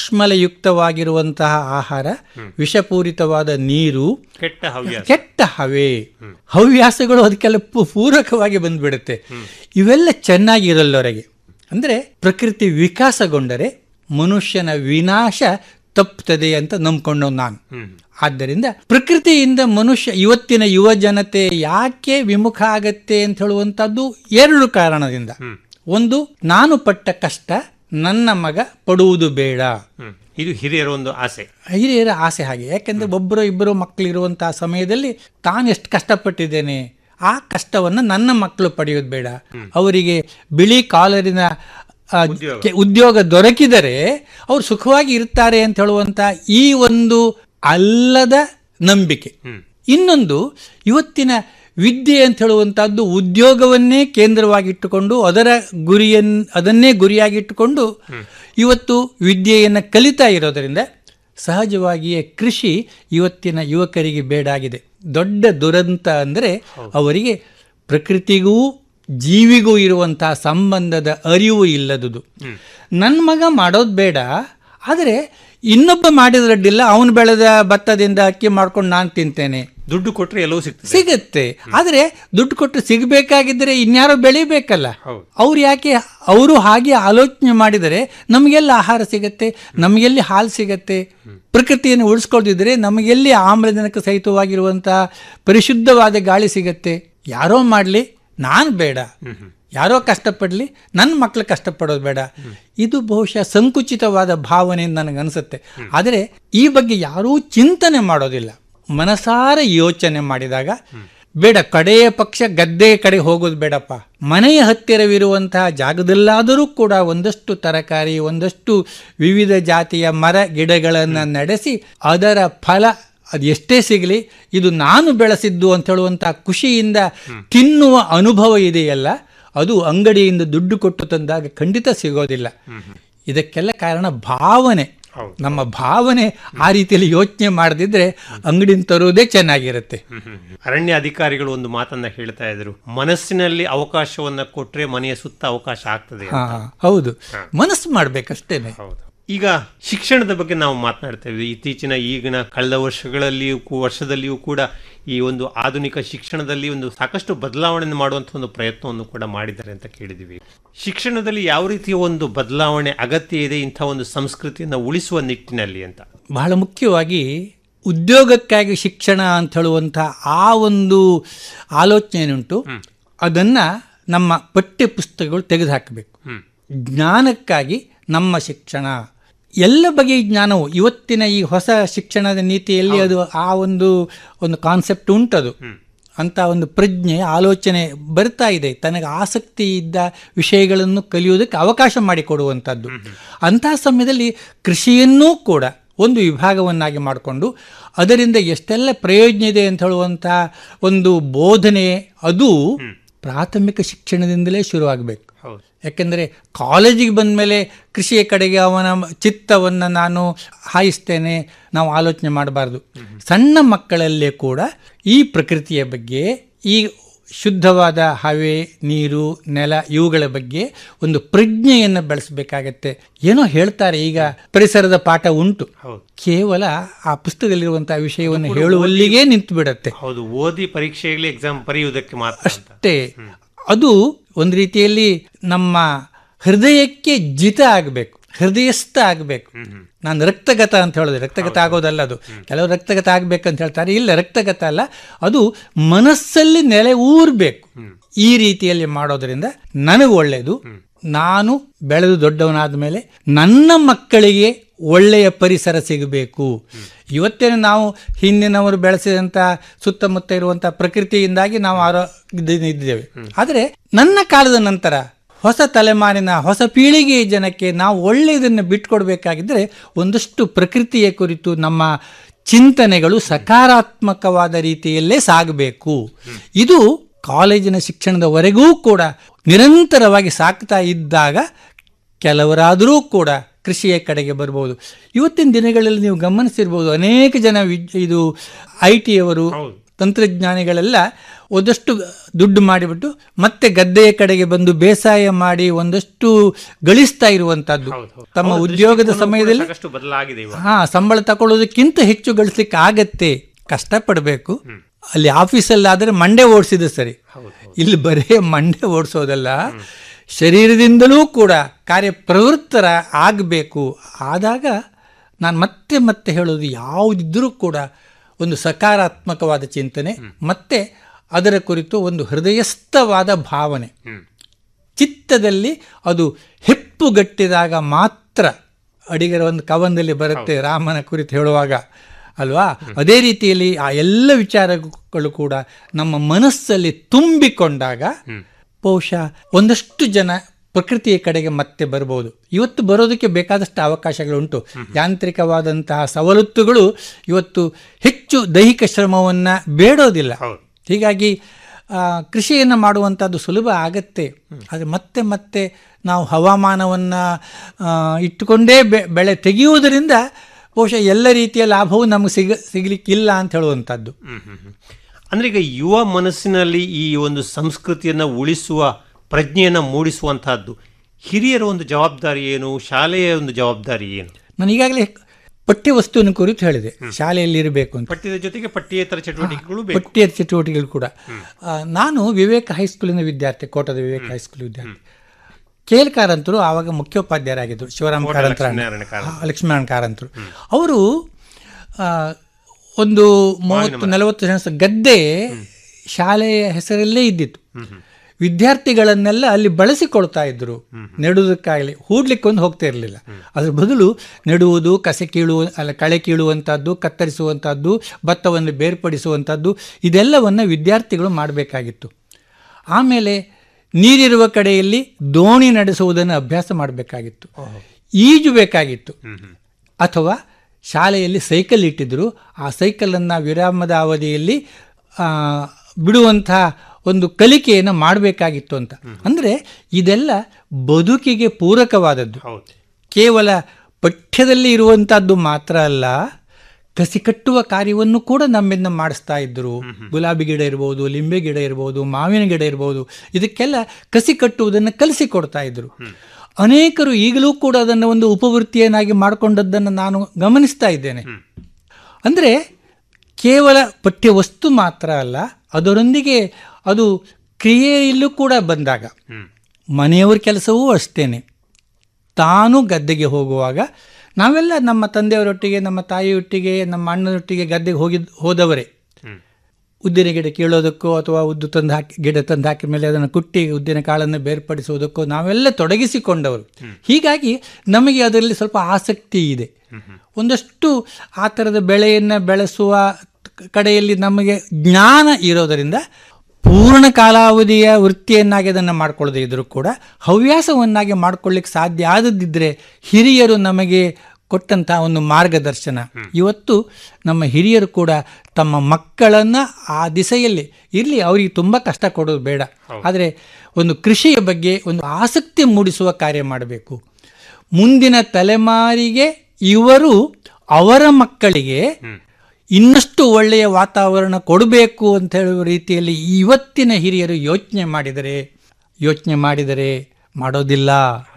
ಕಶ್ಮಲಯುಕ್ತವಾಗಿರುವಂತಹ ಆಹಾರ ವಿಷಪೂರಿತವಾದ ನೀರು ಕೆಟ್ಟ ಹವ್ಯಾಸ ಕೆಟ್ಟ ಹವೆ ಹವ್ಯಾಸಗಳು ಅದಕ್ಕೆಲ್ಲ ಪೂ- ಪೂರಕವಾಗಿ ಬಂದ್ಬಿಡುತ್ತೆ ಇವೆಲ್ಲ ಚೆನ್ನಾಗಿರಲ್ಲವರೆಗೆ ಅಂದರೆ ಪ್ರಕೃತಿ ವಿಕಾಸಗೊಂಡರೆ ಮನುಷ್ಯನ ವಿನಾಶ ತಪ್ಪುತ್ತದೆ ಅಂತ ನಂಬ್ಕೊಂಡು ನಾನು ಆದ್ದರಿಂದ ಪ್ರಕೃತಿಯಿಂದ ಮನುಷ್ಯ ಇವತ್ತಿನ ಯುವ ಜನತೆ ಯಾಕೆ ವಿಮುಖ ಆಗತ್ತೆ ಅಂತ ಹೇಳುವಂಥದ್ದು ಎರಡು ಕಾರಣದಿಂದ ಒಂದು ನಾನು ಪಟ್ಟ ಕಷ್ಟ ನನ್ನ ಮಗ ಪಡುವುದು ಬೇಡ ಹ್ಮ್. ಇದು ಹಿರಿಯರ ಒಂದು ಆಸೆ ಹಿರಿಯರ ಆಸೆ ಹಾಗೆ ಯಾಕೆಂದ್ರೆ ಒಬ್ಬರು ಇಬ್ಬರು ಮಕ್ಕಳಿರುವಂತಹ ಸಮಯದಲ್ಲಿ ತಾನು ಎಷ್ಟು ಕಷ್ಟಪಟ್ಟಿದ್ದೇನೆ ಆ ಕಷ್ಟವನ್ನು ನನ್ನ ಮಕ್ಕಳು ಪಡೆಯೋದು ಬೇಡ ಅವರಿಗೆ ಬಿಳಿ ಕಾಲರಿನ ಆ, ಕೆ- ಉದ್ಯೋಗ ದೊರಕಿದರೆ ಅವರು ಸುಖವಾಗಿ ಇರ್ತಾರೆ ಅಂತ ಹೇಳುವಂತ ಈ ಒಂದು ಅಲ್ಲದ ನಂಬಿಕೆ ಇನ್ನೊಂದು ಇವತ್ತಿನ ವಿದ್ಯೆ ಅಂತ ಹೇಳುವಂತಹದ್ದು ಉದ್ಯೋಗವನ್ನೇ ಕೇಂದ್ರವಾಗಿಟ್ಟುಕೊಂಡು ಅದರ ಗುರಿಯನ್ ಅದನ್ನೇ ಗುರಿಯಾಗಿಟ್ಟುಕೊಂಡು ಇವತ್ತು ವಿದ್ಯೆಯನ್ನು ಕಲಿತಾ ಇರೋದರಿಂದ ಸಹಜವಾಗಿಯೇ ಕೃಷಿ ಇವತ್ತಿನ ಯುವಕರಿಗೆ ಬೇಡಾಗಿದೆ ದೊಡ್ಡ ದುರಂತ ಅಂದರೆ ಅವರಿಗೆ ಪ್ರಕೃತಿಗೂ ಜೀವಿಗೂ ಇರುವಂತಹ ಸಂಬಂಧದ ಅರಿವು ಇಲ್ಲದುದು ನನ್ನ ಮಗ ಮಾಡೋದು ಬೇಡ ಆದರೆ ಇನ್ನೊಬ್ಬ ಮಾಡಿದ ಅಡ್ಡಿಲ್ಲ ಅವನು ಬೆಳೆದ ಭತ್ತದಿಂದ ಅಕ್ಕಿ ಮಾಡ್ಕೊಂಡು ನಾನು ತಿಂತೇನೆ ದುಡ್ಡು ಕೊಟ್ರೆ ಎಲ್ಲವೂ ಸಿಗ್ತದೆ ಸಿಗತ್ತೆ ಆದರೆ ದುಡ್ಡು ಕೊಟ್ಟು ಸಿಗಬೇಕಾಗಿದ್ದರೆ ಇನ್ಯಾರೋ ಬೆಳಿಬೇಕಲ್ಲ ಅವ್ರು ಯಾಕೆ ಅವರು ಹಾಗೆ ಆಲೋಚನೆ ಮಾಡಿದರೆ ನಮಗೆಲ್ಲ ಆಹಾರ ಸಿಗತ್ತೆ ನಮಗೆಲ್ಲಿ ಹಾಲು ಸಿಗತ್ತೆ ಪ್ರಕೃತಿಯನ್ನು ಉಳಿಸ್ಕೊಳ್ದಿದ್ರೆ ನಮಗೆಲ್ಲಿ ಆಮ್ಲಜನಕ ಸಹಿತವಾಗಿರುವಂತಹ ಪರಿಶುದ್ಧವಾದ ಗಾಳಿ ಸಿಗತ್ತೆ ಯಾರೋ ಮಾಡಲಿ ನಾನು ಬೇಡ ಯಾರೋ ಕಷ್ಟಪಡಲಿ ನನ್ನ ಮಕ್ಕಳು ಕಷ್ಟಪಡೋದು ಬೇಡ ಇದು ಬಹುಶಃ ಸಂಕುಚಿತವಾದ ಭಾವನೆ ಅಂತ ನನಗನ್ಸುತ್ತೆ ಆದರೆ ಈ ಬಗ್ಗೆ ಯಾರೂ ಚಿಂತನೆ ಮಾಡೋದಿಲ್ಲ ಮನಸಾರ ಯೋಚನೆ ಮಾಡಿದಾಗ ಬೇಡ ಕಡೆಯ ಪಕ್ಷ ಗದ್ದೆ ಕಡೆ ಹೋಗೋದು ಬೇಡಪ್ಪ ಮನೆಯ ಹತ್ತಿರವಿರುವಂತಹ ಜಾಗದಲ್ಲಾದರೂ ಕೂಡ ಒಂದಷ್ಟು ತರಕಾರಿ ಒಂದಷ್ಟು ವಿವಿಧ ಜಾತಿಯ ಮರ ಗಿಡಗಳನ್ನು ನಡೆಸಿ ಅದರ ಫಲ ಅದು ಎಷ್ಟೇ ಸಿಗಲಿ ಇದು ನಾನು ಬೆಳೆಸಿದ್ದು ಅಂತ ಹೇಳುವಂಥ ಖುಷಿಯಿಂದ ತಿನ್ನುವ ಅನುಭವ ಇದೆಯಲ್ಲ ಅದು ಅಂಗಡಿಯಿಂದ ದುಡ್ಡು ಕೊಟ್ಟು ತಂದಾಗ ಖಂಡಿತ ಸಿಗೋದಿಲ್ಲ ಇದಕ್ಕೆಲ್ಲ ಕಾರಣ ಭಾವನೆ ನಮ್ಮ ಭಾವನೆ ಆ ರೀತಿಯಲ್ಲಿ ಯೋಚನೆ ಮಾಡದಿದ್ರೆ ಅಂಗಡಿನ ತರುವುದೇ ಚೆನ್ನಾಗಿರುತ್ತೆ ಅರಣ್ಯ ಅಧಿಕಾರಿಗಳು ಒಂದು ಮಾತನ್ನ ಹೇಳ್ತಾ ಇದ್ರು ಮನಸ್ಸಿನಲ್ಲಿ ಅವಕಾಶವನ್ನ ಕೊಟ್ರೆ ಮನೆಯ ಸುತ್ತ ಅವಕಾಶ ಆಗ್ತದೆ ಹಾ ಅಂತ. ಹೌದು ಮನಸ್ಸು ಮಾಡ್ಬೇಕಷ್ಟೇನೆ ಈಗ ಶಿಕ್ಷಣದ ಬಗ್ಗೆ ನಾವು ಮಾತನಾಡ್ತೇವೆ ಇತ್ತೀಚಿನ ಈಗಿನ ಕಳೆದ ವರ್ಷಗಳಲ್ಲಿಯೂ ಕೂ- ವರ್ಷದಲ್ಲಿಯೂ ಕೂಡ ಈ ಒಂದು ಆಧುನಿಕ ಶಿಕ್ಷಣದಲ್ಲಿ ಒಂದು ಸಾಕಷ್ಟು ಬದಲಾವಣೆ ಮಾಡುವಂಥ ಒಂದು ಪ್ರಯತ್ನವನ್ನು ಕೂಡ ಮಾಡಿದ್ದಾರೆ ಅಂತ ಕೇಳಿದ್ದೀವಿ ಶಿಕ್ಷಣದಲ್ಲಿ ಯಾವ ರೀತಿಯ ಒಂದು ಬದಲಾವಣೆ ಅಗತ್ಯ ಇದೆ ಇಂಥ ಒಂದು ಸಂಸ್ಕೃತಿಯನ್ನು ಉಳಿಸುವ ನಿಟ್ಟಿನಲ್ಲಿ ಅಂತ ಬಹಳ ಮುಖ್ಯವಾಗಿ ಉದ್ಯೋಗಕ್ಕಾಗಿ ಶಿಕ್ಷಣ ಅಂತ ಹೇಳುವಂಥ ಆ ಒಂದು ಆಲೋಚನೆ ಏನುಂಟು ಅದನ್ನು ನಮ್ಮ ಪಠ್ಯ ಪುಸ್ತಕಗಳು ತೆಗೆದುಹಾಕಬೇಕು ಜ್ಞಾನಕ್ಕಾಗಿ ನಮ್ಮ ಶಿಕ್ಷಣ ಎಲ್ಲ ಬಗೆಯ ಜ್ಞಾನವು ಇವತ್ತಿನ ಈ ಹೊಸ ಶಿಕ್ಷಣದ ನೀತಿಯಲ್ಲಿ ಅದು ಆ ಒಂದು ಒಂದು ಕಾನ್ಸೆಪ್ಟ್ ಉಂಟದು ಅಂತ ಒಂದು ಪ್ರಜ್ಞೆ ಆಲೋಚನೆ ಬರ್ತಾ ಇದೆ ತನಗೆ ಆಸಕ್ತಿ ಇದ್ದ ವಿಷಯಗಳನ್ನು ಕಲಿಯುವುದಕ್ಕೆ ಅವಕಾಶ ಮಾಡಿಕೊಡುವಂಥದ್ದು ಅಂತಹ ಸಮಯದಲ್ಲಿ ಕೃಷಿಯನ್ನೂ ಕೂಡ ಒಂದು ವಿಭಾಗವನ್ನಾಗಿ ಮಾಡಿಕೊಂಡು ಅದರಿಂದ ಎಷ್ಟೆಲ್ಲ ಪ್ರಯೋಜನ ಇದೆ ಅಂತ ಹೇಳುವಂಥ ಒಂದು ಬೋಧನೆ ಅದು ಪ್ರಾಥಮಿಕ ಶಿಕ್ಷಣದಿಂದಲೇ ಶುರುವಾಗಬೇಕು ಹೌದು ಯಾಕೆಂದರೆ ಕಾಲೇಜಿಗೆ ಬಂದ ಮೇಲೆ ಕೃಷಿಯ ಕಡೆಗೆ ಅವನ ಚಿತ್ತವನ್ನು ನಾನು ಹಾಯಿಸ್ತೇನೆ ನಾವು ಆಲೋಚನೆ ಮಾಡಬಾರ್ದು ಸಣ್ಣ ಮಕ್ಕಳಲ್ಲೇ ಕೂಡ ಈ ಪ್ರಕೃತಿಯ ಬಗ್ಗೆ ಈ ಶುದ್ಧವಾದ ಹವೆ ನೀರು ನೆಲ ಇವುಗಳ ಬಗ್ಗೆ ಒಂದು ಪ್ರಜ್ಞೆಯನ್ನು ಬೆಳೆಸಬೇಕಾಗತ್ತೆ ಏನೋ ಹೇಳ್ತಾರೆ ಈಗ ಪರಿಸರದ ಪಾಠ ಉಂಟು ಕೇವಲ ಆ ಪುಸ್ತಕದಲ್ಲಿರುವಂತಹ ವಿಷಯವನ್ನು ಹೇಳುವಲ್ಲಿಗೆ ನಿಂತು ಬಿಡತ್ತೆ ಹೌದು ಓದಿ ಪರೀಕ್ಷೆಯಲ್ಲಿ ಎಕ್ಸಾಮ್ ಬರೆಯುವುದಕ್ಕೆ ಮಾತ್ರ ಅಂತ. ಅಷ್ಟೇ ಅದು ಒಂದು ರೀತಿಯಲ್ಲಿ ನಮ್ಮ ಹೃದಯಕ್ಕೆ ಜಿತ ಆಗಬೇಕು ಹೃದಯಸ್ಥ ಆಗಬೇಕು ನಾನು ರಕ್ತಗತ ಅಂತ ಹೇಳೋದು ರಕ್ತಗತ ಆಗೋದಲ್ಲ ಅದು ಕೆಲವರು ರಕ್ತಗತ ಆಗ್ಬೇಕಂತ ಹೇಳ್ತಾರೆ ಇಲ್ಲ ರಕ್ತಗತ ಅಲ್ಲ ಅದು ಮನಸ್ಸಲ್ಲಿ ನೆಲೆ ಊರ್ಬೇಕು ಈ ರೀತಿಯಲ್ಲಿ ಮಾಡೋದ್ರಿಂದ ನನಗೆ ಒಳ್ಳೆಯದು ನಾನು ಬೆಳೆದು ದೊಡ್ಡವನಾದ ಮೇಲೆ ನನ್ನ ಮಕ್ಕಳಿಗೆ ಒಳ್ಳೆಯ ಪರಿಸರ ಸಿಗಬೇಕು ಇವತ್ತೇನು ನಾವು ಹಿಂದಿನವರು ಬೆಳೆಸಿದಂಥ ಸುತ್ತಮುತ್ತ ಇರುವಂಥ ಪ್ರಕೃತಿಯಿಂದಾಗಿ ನಾವು ಆರೋಗ್ಯದಿಂದ ಇದ್ದೇವೆ ಆದರೆ ನನ್ನ ಕಾಲದ ನಂತರ ಹೊಸ ತಲೆಮಾರಿನ ಹೊಸ ಪೀಳಿಗೆಯ ಜನಕ್ಕೆ ನಾವು ಒಳ್ಳೆಯದನ್ನು ಬಿಟ್ಕೊಡ್ಬೇಕಾಗಿದ್ದರೆ ಒಂದಷ್ಟು ಪ್ರಕೃತಿಯ ಕುರಿತು ನಮ್ಮ ಚಿಂತನೆಗಳು ಸಕಾರಾತ್ಮಕವಾದ ರೀತಿಯಲ್ಲೇ ಸಾಗಬೇಕು ಇದು ಕಾಲೇಜಿನ ಶಿಕ್ಷಣದವರೆಗೂ ಕೂಡ ನಿರಂತರವಾಗಿ ಸಾಕ್ತಾ ಇದ್ದಾಗ ಕೆಲವರಾದರೂ ಕೂಡ ಕೃಷಿಯ ಕಡೆಗೆ ಬರ್ಬೋದು ಇವತ್ತಿನ ದಿನಗಳಲ್ಲಿ ನೀವು ಗಮನಿಸಿರ್ಬೋದು ಅನೇಕ ಜನ ವಿದ್- ಇದು ಐ ಟಿಯವರು ತಂತ್ರಜ್ಞಾನಿಗಳೆಲ್ಲ ಒಂದಷ್ಟು ದುಡ್ಡು ಮಾಡಿಬಿಟ್ಟು ಮತ್ತೆ ಗದ್ದೆಯ ಕಡೆಗೆ ಬಂದು ಬೇಸಾಯ ಮಾಡಿ ಒಂದಷ್ಟು ಗಳಿಸ್ತಾ ಇರುವಂತದ್ದು ತಮ್ಮ ಹೌದು, ಉದ್ಯೋಗದ ದೃಷ್ಟಿಕೋನ ಕೂಡ ಸಮಯದಲ್ಲಿ ಸಾಕಷ್ಟು ಬದಲಾಗಿದೆ ಇವಾಗ ಹಾ ಸಂಬಳ ತಗೊಳ್ಳೋದಕ್ಕಿಂತ ಹೆಚ್ಚು ಗಳಿಸ್ಲಿಕ್ಕೆ ಆಗತ್ತೆ ಕಷ್ಟಪಡಬೇಕು ಅಲ್ಲಿ ಆಫೀಸಲ್ಲಿ ಆದರೆ ಮಂಡೆ ಓಡಿಸಿದ ಸರಿ ಇಲ್ಲಿ ಬರೇ ಮಂಡೆ ಓಡಿಸೋದಲ್ಲ ಶರೀರದಿಂದಲೂ ಕೂಡ ಕಾರ್ಯಪ್ರವೃತ್ತರ ಆಗಬೇಕು ಆದಾಗ ನಾನು ಮತ್ತೆ ಮತ್ತೆ ಹೇಳೋದು ಯಾವುದಿದ್ರೂ ಕೂಡ ಒಂದು ಸಕಾರಾತ್ಮಕವಾದ ಚಿಂತನೆ ಮತ್ತೆ ಅದರ ಕುರಿತು ಒಂದು ಹೃದಯಸ್ಥವಾದ ಭಾವನೆ ಚಿತ್ತದಲ್ಲಿ ಅದು ಹೆಪ್ಪುಗಟ್ಟಿದಾಗ ಮಾತ್ರ ಅಡಿಗರ ಒಂದು ಕವನದಲ್ಲಿ ಬರುತ್ತೆ ರಾಮನ ಕುರಿತು ಹೇಳುವಾಗ ಅಲ್ವಾ ಅದೇ ರೀತಿಯಲ್ಲಿ ಆ ಎಲ್ಲ ವಿಚಾರಗಳು ಕೂಡ ನಮ್ಮ ಮನಸ್ಸಲ್ಲಿ ತುಂಬಿಕೊಂಡಾಗ ಬಹುಶಃ ಒಂದಷ್ಟು ಜನ ಪ್ರಕೃತಿಯ ಕಡೆಗೆ ಮತ್ತೆ ಬರ್ಬೋದು ಇವತ್ತು ಬರೋದಕ್ಕೆ ಬೇಕಾದಷ್ಟು ಅವಕಾಶಗಳುಂಟು ಯಾಂತ್ರಿಕವಾದಂತಹ ಸವಲತ್ತುಗಳು ಇವತ್ತು ಹೆಚ್ಚು ದೈಹಿಕ ಶ್ರಮವನ್ನು ಬೇಡೋದಿಲ್ಲ ಹೀಗಾಗಿ ಆ, ಕೃಷಿಯನ್ನು ಮಾಡುವಂಥದ್ದು ಸುಲಭ ಆಗತ್ತೆ ಆದರೆ ಮತ್ತೆ ಮತ್ತೆ ನಾವು ಹವಾಮಾನವನ್ನು ಇಟ್ಟುಕೊಂಡೇ ಬೆ ಬೆಳೆ ತೆಗೆಯುವುದರಿಂದ ಬಹುಶಃ ಎಲ್ಲ ರೀತಿಯ ಲಾಭವೂ ನಮಗೆ ಸಿಗ ಸಿಗಲಿಕ್ಕಿಲ್ಲ ಅಂತ ಹೇಳುವಂಥದ್ದು ಅಂದ್ರೆ ಈಗ ಯುವ ಮನಸ್ಸಿನಲ್ಲಿ ಈ ಒಂದು ಸಂಸ್ಕೃತಿಯನ್ನು ಉಳಿಸುವ ಪ್ರಜ್ಞೆಯನ್ನು ಮೂಡಿಸುವಂತಹದ್ದು ಹಿರಿಯರ ಒಂದು ಜವಾಬ್ದಾರಿ ಏನು ಶಾಲೆಯ ಒಂದು ಜವಾಬ್ದಾರಿ ಏನು ನಾನು ಈಗಾಗಲೇ ಪಠ್ಯ ವಸ್ತುವಿನ ಕುರಿತು ಹೇಳಿದೆ ಶಾಲೆಯಲ್ಲಿ ಇರಬೇಕು ಅಂತ ಪಠ್ಯದ ಜೊತೆಗೆ ಪಠ್ಯೇತರ ಚಟುವಟಿಕೆಗಳು ಬೇಕು ಪಠ್ಯ ಚಟುವಟಿಕೆಗಳು ಕೂಡ ಆ, ನಾನು ವಿವೇಕ ಹೈಸ್ಕೂಲಿನ ವಿದ್ಯಾರ್ಥಿ ಕೋಟದ ವಿವೇಕ ಹೈಸ್ಕೂಲ್ ವಿದ್ಯಾರ್ಥಿ ಕೆ ಎಲ್ ಕಾರಂತರು ಆವಾಗ ಮುಖ್ಯೋಪಾಧ್ಯಾಯರಾಗಿದ್ದರು ಶಿವರಾಮ್ ಕೋಟ ಕಾರಂತರ ಲಕ್ಷ್ಮೀನಾರಾಯಣ ಕಾರಂತರು. ಹಾ, ಲಕ್ಷ್ಮೀನಾರಾಯಣ ಕಾರಂತರು ಅವರು ಆ, ಒಂದು ಮೂವತ್ತು ನಲವತ್ತು ಜನ ಸ- ಗದ್ದೆ ಶಾಲೆಯ ಹೆಸರಲ್ಲೇ ಇದ್ದಿತ್ತು ವಿದ್ಯಾರ್ಥಿಗಳನ್ನೆಲ್ಲ ಅಲ್ಲಿ ಬಳಸಿಕೊಳ್ತಾ ಇದ್ರು ನೆಡುವುದಕ್ಕಾಗಲಿ ಹೂಡ್ಲಿಕ್ಕೊಂದು ಹೋಗ್ತಾ ಇರಲಿಲ್ಲ ಅದ್ರ ಬದಲು ನೆಡುವುದು ಕಸೆ ಕೀಳುವ ಅಲ್ಲ ಕಳೆ ಕೀಳುವಂಥದ್ದು ಕತ್ತರಿಸುವಂಥದ್ದು ಭತ್ತವನ್ನು ಬೇರ್ಪಡಿಸುವಂಥದ್ದು ಇದೆಲ್ಲವನ್ನು ವಿದ್ಯಾರ್ಥಿಗಳು ಮಾಡಬೇಕಾಗಿತ್ತು ಆಮೇಲೆ ನೀರಿರುವ ಕಡೆಯಲ್ಲಿ ದೋಣಿ ನಡೆಸುವುದನ್ನು ಅಭ್ಯಾಸ ಮಾಡಬೇಕಾಗಿತ್ತು ಈಜು ಬೇಕಾಗಿತ್ತು ಅಥವಾ ಶಾಲೆಯಲ್ಲಿ ಸೈಕಲ್ ಇಟ್ಟಿದ್ರು ಆ ಸೈಕಲನ್ನು ವಿರಾಮದ ಅವಧಿಯಲ್ಲಿ ಆ, ಬಿಡುವಂಥ ಒಂದು ಕಲಿಕೆಯನ್ನು ಮಾಡಬೇಕಾಗಿತ್ತು ಅಂತ ಅಂದರೆ ಇದೆಲ್ಲ ಬದುಕಿಗೆ ಪೂರಕವಾದದ್ದು ಕೇವಲ ಪಠ್ಯದಲ್ಲಿ ಇರುವಂಥದ್ದು ಮಾತ್ರ ಅಲ್ಲ ಕಸಿ ಕಟ್ಟುವ ಕಾರ್ಯವನ್ನು ಕೂಡ ನಮ್ಮಿಂದ ಮಾಡಿಸ್ತಾ ಇದ್ದರು ಗುಲಾಬಿ ಗಿಡ ಇರ್ಬೋದು ಲಿಂಬೆ ಗಿಡ ಇರ್ಬೋದು ಮಾವಿನ ಗಿಡ ಇರ್ಬೋದು ಇದಕ್ಕೆಲ್ಲ ಕಸಿ ಕಟ್ಟುವುದನ್ನು ಕಲಿಸಿಕೊಡ್ತಾ ಇದ್ರು ಅನೇಕರು ಈಗಲೂ ಕೂಡ ಅದನ್ನು ಒಂದು ಉಪವೃತ್ತಿಯನ್ನಾಗಿ ಮಾಡಿಕೊಂಡದ್ದನ್ನು ನಾನು ಗಮನಿಸ್ತಾ ಇದ್ದೇನೆ ಅಂದರೆ ಕೇವಲ ಪಠ್ಯ ವಸ್ತು ಮಾತ್ರ ಅಲ್ಲ ಅದರೊಂದಿಗೆ ಅದು ಕ್ರಿಯೆಯಲ್ಲೂ ಕೂಡ ಬಂದಾಗ ಮನೆಯವರ ಕೆಲಸವೂ ಅಷ್ಟೇನೆ ತಾನು ಗದ್ದೆಗೆ ಹೋಗುವಾಗ ನಾವೆಲ್ಲ ನಮ್ಮ ತಂದೆಯವರೊಟ್ಟಿಗೆ ನಮ್ಮ ತಾಯಿಯೊಟ್ಟಿಗೆ ನಮ್ಮ ಅಣ್ಣನೊಟ್ಟಿಗೆ ಗದ್ದೆಗೆ ಹೋಗಿ ಹೋದವರೇ ಉದ್ದಿನ ಗಿಡ ಕೀಳೋದಕ್ಕೋ ಅಥವಾ ಉದ್ದು ತಂದು ಹಾಕಿ ಗಿಡ ತಂದು ಹಾಕಿದ ಮೇಲೆ ಅದನ್ನು ಕುಟ್ಟಿ ಉದ್ದಿನ ಕಾಳನ್ನು ಬೇರ್ಪಡಿಸುವುದಕ್ಕೋ ನಾವೆಲ್ಲ ತೊಡಗಿಸಿಕೊಂಡವರು ಹೀಗಾಗಿ ನಮಗೆ ಅದರಲ್ಲಿ ಸ್ವಲ್ಪ ಆಸಕ್ತಿ ಇದೆ ಒಂದಷ್ಟು ಆ ಥರದ ಬೆಳೆಯನ್ನು ಬೆಳೆಸುವ ಕಡೆಯಲ್ಲಿ ನಮಗೆ ಜ್ಞಾನ ಇರೋದರಿಂದ ಪೂರ್ಣ ಕಾಲಾವಧಿಯ ವೃತ್ತಿಯನ್ನಾಗಿ ಅದನ್ನು ಮಾಡ್ಕೊಳ್ಳದೆ ಇದ್ರೂ ಕೂಡ ಹವ್ಯಾಸವನ್ನಾಗಿ ಮಾಡ್ಕೊಳ್ಳಿಕ್ಕೆ ಸಾಧ್ಯ ಆದದ್ದಿದ್ದರೆ ಹಿರಿಯರು ನಮಗೆ ಕೊಟ್ಟಂತಹ ಒಂದು ಮಾರ್ಗದರ್ಶನ ಇವತ್ತು ನಮ್ಮ ಹಿರಿಯರು ಕೂಡ ತಮ್ಮ ಮಕ್ಕಳನ್ನು ಆ ದಿಸೆಯಲ್ಲಿ ಇರಲಿ ಅವರಿಗೆ ತುಂಬ ಕಷ್ಟ ಕೊಡೋದು ಬೇಡ ಆದರೆ ಒಂದು ಕೃಷಿಯ ಬಗ್ಗೆ ಒಂದು ಆಸಕ್ತಿ ಮೂಡಿಸುವ ಕಾರ್ಯ ಮಾಡಬೇಕು ಮುಂದಿನ ತಲೆಮಾರಿಗೆ ಇವರು ಅವರ ಮಕ್ಕಳಿಗೆ ಇನ್ನಷ್ಟು ಒಳ್ಳೆಯ ವಾತಾವರಣ ಕೊಡಬೇಕು ಅಂತ ಹೇಳುವ ರೀತಿಯಲ್ಲಿ ಇವತ್ತಿನ ಹಿರಿಯರು ಯೋಚನೆ ಮಾಡಿದರೆ ಯೋಚನೆ ಮಾಡಿದರೆ ಮಾಡೋದಿಲ್ಲ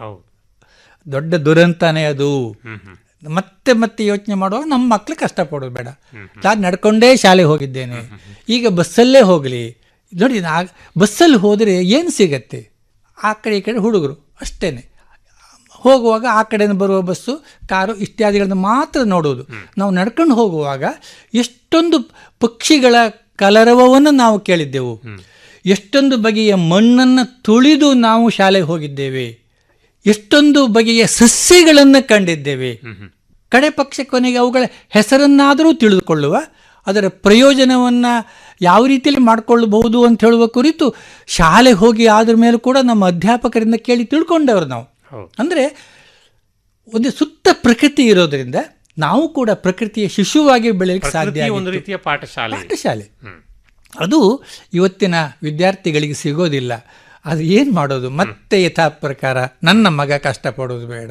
ದೊಡ್ಡ ದುರಂತನೇ ಅದು ಮತ್ತೆ ಮತ್ತೆ ಯೋಚನೆ ಮಾಡುವಾಗ ನಮ್ಮ ಮಕ್ಕಳು ಕಷ್ಟಪಡೋದು ಬೇಡ ನಾನು ನಡ್ಕೊಂಡೇ ಶಾಲೆಗೆ ಹೋಗಿದ್ದೇನೆ ಈಗ ಬಸ್ಸಲ್ಲೇ ಹೋಗಲಿ ನೋಡಿ ನಾ- ಬಸ್ಸಲ್ಲಿ ಹೋದರೆ ಏನು ಸಿಗತ್ತೆ ಆ ಕಡೆ ಈ ಕಡೆ ಹುಡುಗರು ಅಷ್ಟೇನೆ ಹೋಗುವಾಗ ಆ ಕಡೆಯಿಂದ ಬರುವ ಬಸ್ಸು ಕಾರು ಇತ್ಯಾದಿಗಳನ್ನು ಮಾತ್ರ ನೋಡೋದು ನಾವು ನಡ್ಕೊಂಡು ಹೋಗುವಾಗ ಎಷ್ಟೊಂದು ಪಕ್ಷಿಗಳ ಕಲರವವನ್ನು ನಾವು ಕೇಳಿದ್ದೆವು ಎಷ್ಟೊಂದು ಬಗೆಯ ಮಣ್ಣನ್ನು ತುಳಿದು ನಾವು ಶಾಲೆಗೆ ಹೋಗಿದ್ದೇವೆ ಎಷ್ಟೊಂದು ಬಗೆಯ ಸಸ್ಯಗಳನ್ನು ಕಂಡಿದ್ದೇವೆ ಕಡೆ ಪಕ್ಷ ಕೊನೆಗೆ ಅವುಗಳ ಹೆಸರನ್ನಾದರೂ ತಿಳಿದುಕೊಳ್ಳುವ ಅದರ ಪ್ರಯೋಜನವನ್ನು ಯಾವ ರೀತಿಯಲ್ಲಿ ಮಾಡಿಕೊಳ್ಳಬಹುದು ಅಂತ ಹೇಳುವ ಕುರಿತು ಶಾಲೆ ಹೋಗಿ ಆದ್ರ ಮೇಲೆ ಕೂಡ ನಮ್ಮ ಅಧ್ಯಾಪಕರಿಂದ ಕೇಳಿ ತಿಳ್ಕೊಂಡವರು ನಾವು ಅಂದರೆ ಒಂದು ಸುತ್ತ ಪ್ರಕೃತಿ ಇರೋದ್ರಿಂದ ನಾವು ಕೂಡ ಪ್ರಕೃತಿಯ ಶಿಶುವಾಗಿ ಬೆಳೆಯಲಿಕ್ಕೆ ಸಾಧ್ಯ ಪ್ರಕೃತಿ ಒಂದು ಆಗಿತ್ತು. ರೀತಿಯ ಪಾಠಶಾಲೆ ಇದೆ. ಪಾಠಶಾಲೆ ಅದು ಇವತ್ತಿನ ವಿದ್ಯಾರ್ಥಿಗಳಿಗೆ ಸಿಗೋದಿಲ್ಲ ಅದು ಏನು ಮಾಡೋದು ಮತ್ತೆ ಯಥಾ ಪ್ರಕಾರ ನನ್ನ ಮಗ ಕಷ್ಟಪಡೋದು ಬೇಡ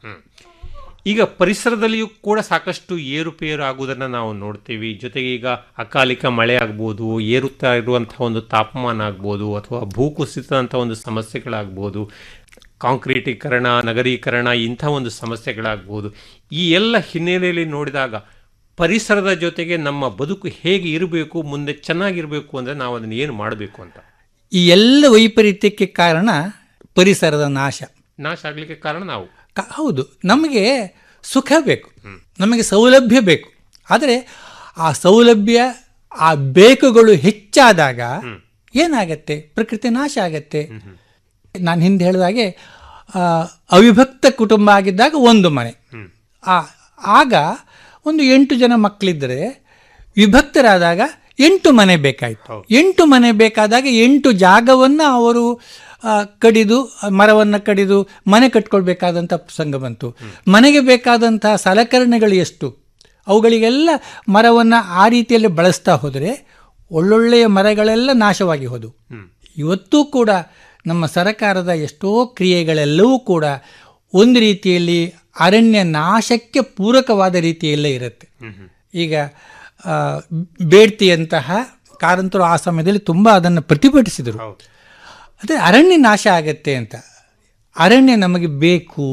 ಈಗ ಪರಿಸರದಲ್ಲಿಯೂ ಕೂಡ ಸಾಕಷ್ಟು ಏರುಪೇರು ಆಗುವುದನ್ನು ನಾವು ನೋಡ್ತೀವಿ ಜೊತೆಗೆ ಈಗ ಅಕಾಲಿಕ ಮಳೆ ಆಗ್ಬೋದು ಏರುತ್ತಾ ಇರುವಂತಹ ಒಂದು ತಾಪಮಾನ ಆಗ್ಬೋದು ಅಥವಾ ಭೂಕುಸಿತದಂಥ ಒಂದು ಸಮಸ್ಯೆಗಳಾಗ್ಬೋದು ಕಾಂಕ್ರೀಟೀಕರಣ ನಗರೀಕರಣ ಇಂಥ ಒಂದು ಸಮಸ್ಯೆಗಳಾಗ್ಬೋದು ಈ ಎಲ್ಲ ಹಿನ್ನೆಲೆಯಲ್ಲಿ ನೋಡಿದಾಗ ಪರಿಸರದ ಜೊತೆಗೆ ನಮ್ಮ ಬದುಕು ಹೇಗೆ ಇರಬೇಕು ಮುಂದೆ ಚೆನ್ನಾಗಿರಬೇಕು ಅಂದರೆ ನಾವು ಅದನ್ನು ಏನು ಮಾಡಬೇಕು ಅಂತ ಈ ಎಲ್ಲ ವೈಪರೀತ್ಯಕ್ಕೆ ಕಾರಣ ಪರಿಸರದ ನಾಶ ನಾಶ ಆಗಲಿಕ್ಕೆ ಕಾರಣ ನಾವು ಕ- ಹೌದು ನಮಗೆ ಸುಖ ಬೇಕು ನಮಗೆ ಸೌಲಭ್ಯ ಬೇಕು ಆದರೆ ಆ ಸೌಲಭ್ಯ ಆ ಬೇಕುಗಳು ಹೆಚ್ಚಾದಾಗ ಏನಾಗತ್ತೆ ಪ್ರಕೃತಿ ನಾಶ ಆಗತ್ತೆ ನಾನು ಹಿಂದೆ ಹೇಳಿದಾಗೆ ಆ, ಅವಿಭಕ್ತ ಕುಟುಂಬ ಆಗಿದ್ದಾಗ ಒಂದು ಮನೆ ಆ ಆಗ ಒಂದು ಎಂಟು ಜನ ಮಕ್ಕಳಿದ್ದರೆ ವಿಭಕ್ತರಾದಾಗ ಎಂಟು ಮನೆ ಬೇಕಾಯಿತು ಎಂಟು ಮನೆ ಬೇಕಾದಾಗ ಎಂಟು ಜಾಗವನ್ನು ಅವರು ಆ, ಕಡಿದು ಮರವನ್ನು ಕಡಿದು ಮನೆ ಕಟ್ಕೊಳ್ಬೇಕಾದಂಥ ಪ್ರಸಂಗ ಬಂತು ಮನೆಗೆ ಬೇಕಾದಂತಹ ಸಲಕರಣೆಗಳು ಎಷ್ಟು ಅವುಗಳಿಗೆಲ್ಲ ಮರವನ್ನು ಆ ರೀತಿಯಲ್ಲಿ ಬಳಸ್ತಾ ಹೋದರೆ ಒಳ್ಳೊಳ್ಳೆಯ ಮರಗಳೆಲ್ಲ ನಾಶವಾಗಿ ಹೋದವು ಇವತ್ತೂ ಕೂಡ ನಮ್ಮ ಸರಕಾರದ ಎಷ್ಟೋ ಕ್ರಿಯೆಗಳೆಲ್ಲವೂ ಕೂಡ ಒಂದು ರೀತಿಯಲ್ಲಿ ಅರಣ್ಯ ನಾಶಕ್ಕೆ ಪೂರಕವಾದ ರೀತಿಯಲ್ಲೇ ಇರುತ್ತೆ ಈಗ ಆ, ಬೇಡ್ತಿಯಂತಹ ಕಾರಂತರು ಆ ಸಮಯದಲ್ಲಿ ತುಂಬ ಅದನ್ನು ಪ್ರತಿಭಟಿಸಿದರು ಅದೇ ಅರಣ್ಯ ನಾಶ ಆಗತ್ತೆ ಅಂತ ಅರಣ್ಯ ನಮಗೆ ಬೇಕು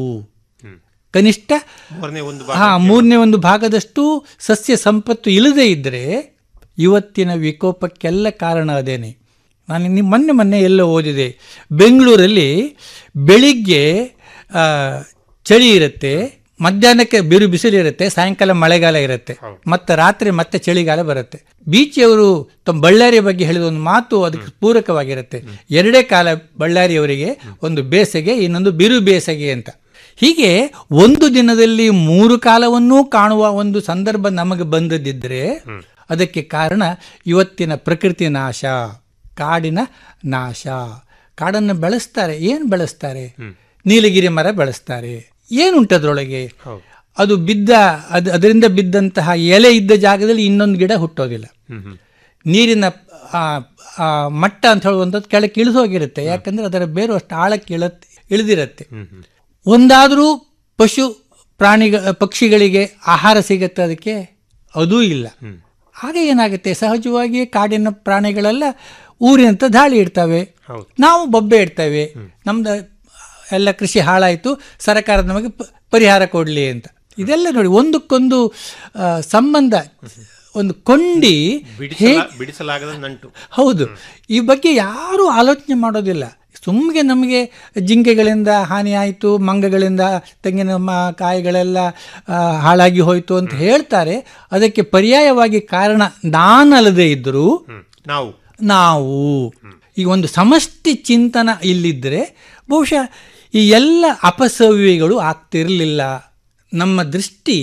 ಕನಿಷ್ಠ ಮೂರನೇ ಒಂದು ಹಾ ಮೂರನೇ ಒಂದು ಭಾಗದಷ್ಟು ಸಸ್ಯ ಸಂಪತ್ತು ಇಲ್ಲದೇ ಇದ್ದರೆ ಇವತ್ತಿನ ವಿಕೋಪಕ್ಕೆಲ್ಲ ಕಾರಣ ಅದೇನೆ ನಾನು ನಿಮ್ಮ ಮೊನ್ನೆ ಮೊನ್ನೆ ಎಲ್ಲೋ ಓದಿದೆ ಬೆಂಗಳೂರಲ್ಲಿ ಬೆಳಿಗ್ಗೆ ಆ, ಚಳಿ ಇರುತ್ತೆ ಮಧ್ಯಾಹ್ನಕ್ಕೆ ಬಿರು ಬಿಸಿಲು ಇರುತ್ತೆ ಸಾಯಂಕಾಲ ಮಳೆಗಾಲ ಇರುತ್ತೆ ಮತ್ತೆ ರಾತ್ರಿ ಮತ್ತೆ ಚಳಿಗಾಲ ಬರುತ್ತೆ ಬೀಚಿಯವರು ತಮ್ಮ ಬಳ್ಳಾರಿಯ ಬಗ್ಗೆ ಹೇಳಿದ ಒಂದು ಮಾತು ಅದಕ್ಕೆ ಪೂರಕವಾಗಿರುತ್ತೆ ಎರಡೇ ಕಾಲ ಬಳ್ಳಾರಿಯವರಿಗೆ ಒಂದು ಬೇಸಗೆ ಇನ್ನೊಂದು ಬಿರು ಬೇಸಗೆ ಅಂತ ಹೀಗೆ ಒಂದು ದಿನದಲ್ಲಿ ಮೂರು ಕಾಲವನ್ನೂ ಕಾಣುವ ಒಂದು ಸಂದರ್ಭ ನಮಗೆ ಬಂದದಿದ್ದರೆ ಅದಕ್ಕೆ ಕಾರಣ ಇವತ್ತಿನ ಪ್ರಕೃತಿ ನಾಶ ಕಾಡಿನ ನಾಶ ಕಾಡನ್ನು ಬೆಳೆಸ್ತಾರೆ ಏನು ಬೆಳೆಸ್ತಾರೆ ನೀಲಗಿರಿ ಮರ ಬೆಳೆಸ್ತಾರೆ ಏನುಂಟದ್ರೊಳಗೆ ಅದು ಬಿದ್ದ ಅದು ಅದರಿಂದ ಬಿದ್ದಂತಹ ಎಲೆ ಇದ್ದ ಜಾಗದಲ್ಲಿ ಇನ್ನೊಂದು ಗಿಡ ಹುಟ್ಟೋದಿಲ್ಲ ನೀರಿನ ಆ, ಆ, ಮಟ್ಟ ಅಂತ ಹೇಳುವಂಥದ್ದು ಕೆಳಕ್ಕೆ ಇಳಿದು ಹೋಗಿರುತ್ತೆ ಯಾಕಂದ್ರೆ ಅದರ ಬೇರು ಅಷ್ಟು ಆಳಕ್ಕೆ ಇಳತ್ ಇಳಿದಿರುತ್ತೆ ಒಂದಾದರೂ ಪಶು ಪ್ರಾಣಿಗ ಪಕ್ಷಿಗಳಿಗೆ ಆಹಾರ ಸಿಗತ್ತೆ ಅದಕ್ಕೆ ಅದೂ ಇಲ್ಲ ಆಗ ಏನಾಗುತ್ತೆ ಸಹಜವಾಗಿ ಕಾಡಿನ ಪ್ರಾಣಿಗಳೆಲ್ಲ ಊರಿನಂತ ದಾಳಿ ಇಡ್ತವೆ ನಾವು ಬೊಬ್ಬೆ ಇಡ್ತೇವೆ ನಮ್ದು ಎಲ್ಲ ಕೃಷಿ ಹಾಳಾಯಿತು ಸರ್ಕಾರ ನಮಗೆ ಪ- ಪರಿಹಾರ ಕೊಡಲಿ ಅಂತ ಇದೆಲ್ಲ ನೋಡಿ ಒಂದಕ್ಕೊಂದು ಆ, ಸಂಬಂಧ ಒಂದು ಕೊಂಡಿ ಹೇಗೆ ಬಿಡಿಸಲ ಬಿಡಿಸಲಾಗದ ನಂಟು ಹೌದು ಈ ಬಗ್ಗೆ ಯಾರೂ ಆಲೋಚನೆ ಮಾಡೋದಿಲ್ಲ ಸುಮ್ಗೆ ನಮಗೆ ಜಿಂಕೆಗಳಿಂದ ಹಾನಿ ಆಯಿತು ಮಂಗಗಳಿಂದ ತೆಂಗಿನ ಮ ಕಾಯಿಗಳೆಲ್ಲ ಆ, ಹಾಳಾಗಿ ಹೋಯಿತು ಅಂತ ಹೇಳ್ತಾರೆ ಅದಕ್ಕೆ ಪರ್ಯಾಯವಾಗಿ ಕಾರಣ ನಾನಲ್ಲದೆ ಇದ್ದರೂ ನಾವು ನಾವು ಈಗ ಒಂದು ಸಮಷ್ಟಿ ಚಿಂತನ ಇಲ್ಲಿದ್ದರೆ ಬಹುಶಃ ಈ ಎಲ್ಲ ಅಪಸವ್ಯಗಳು ಆಗ್ತಿರಲಿಲ್ಲ ನಮ್ಮ ದೃಷ್ಟಿ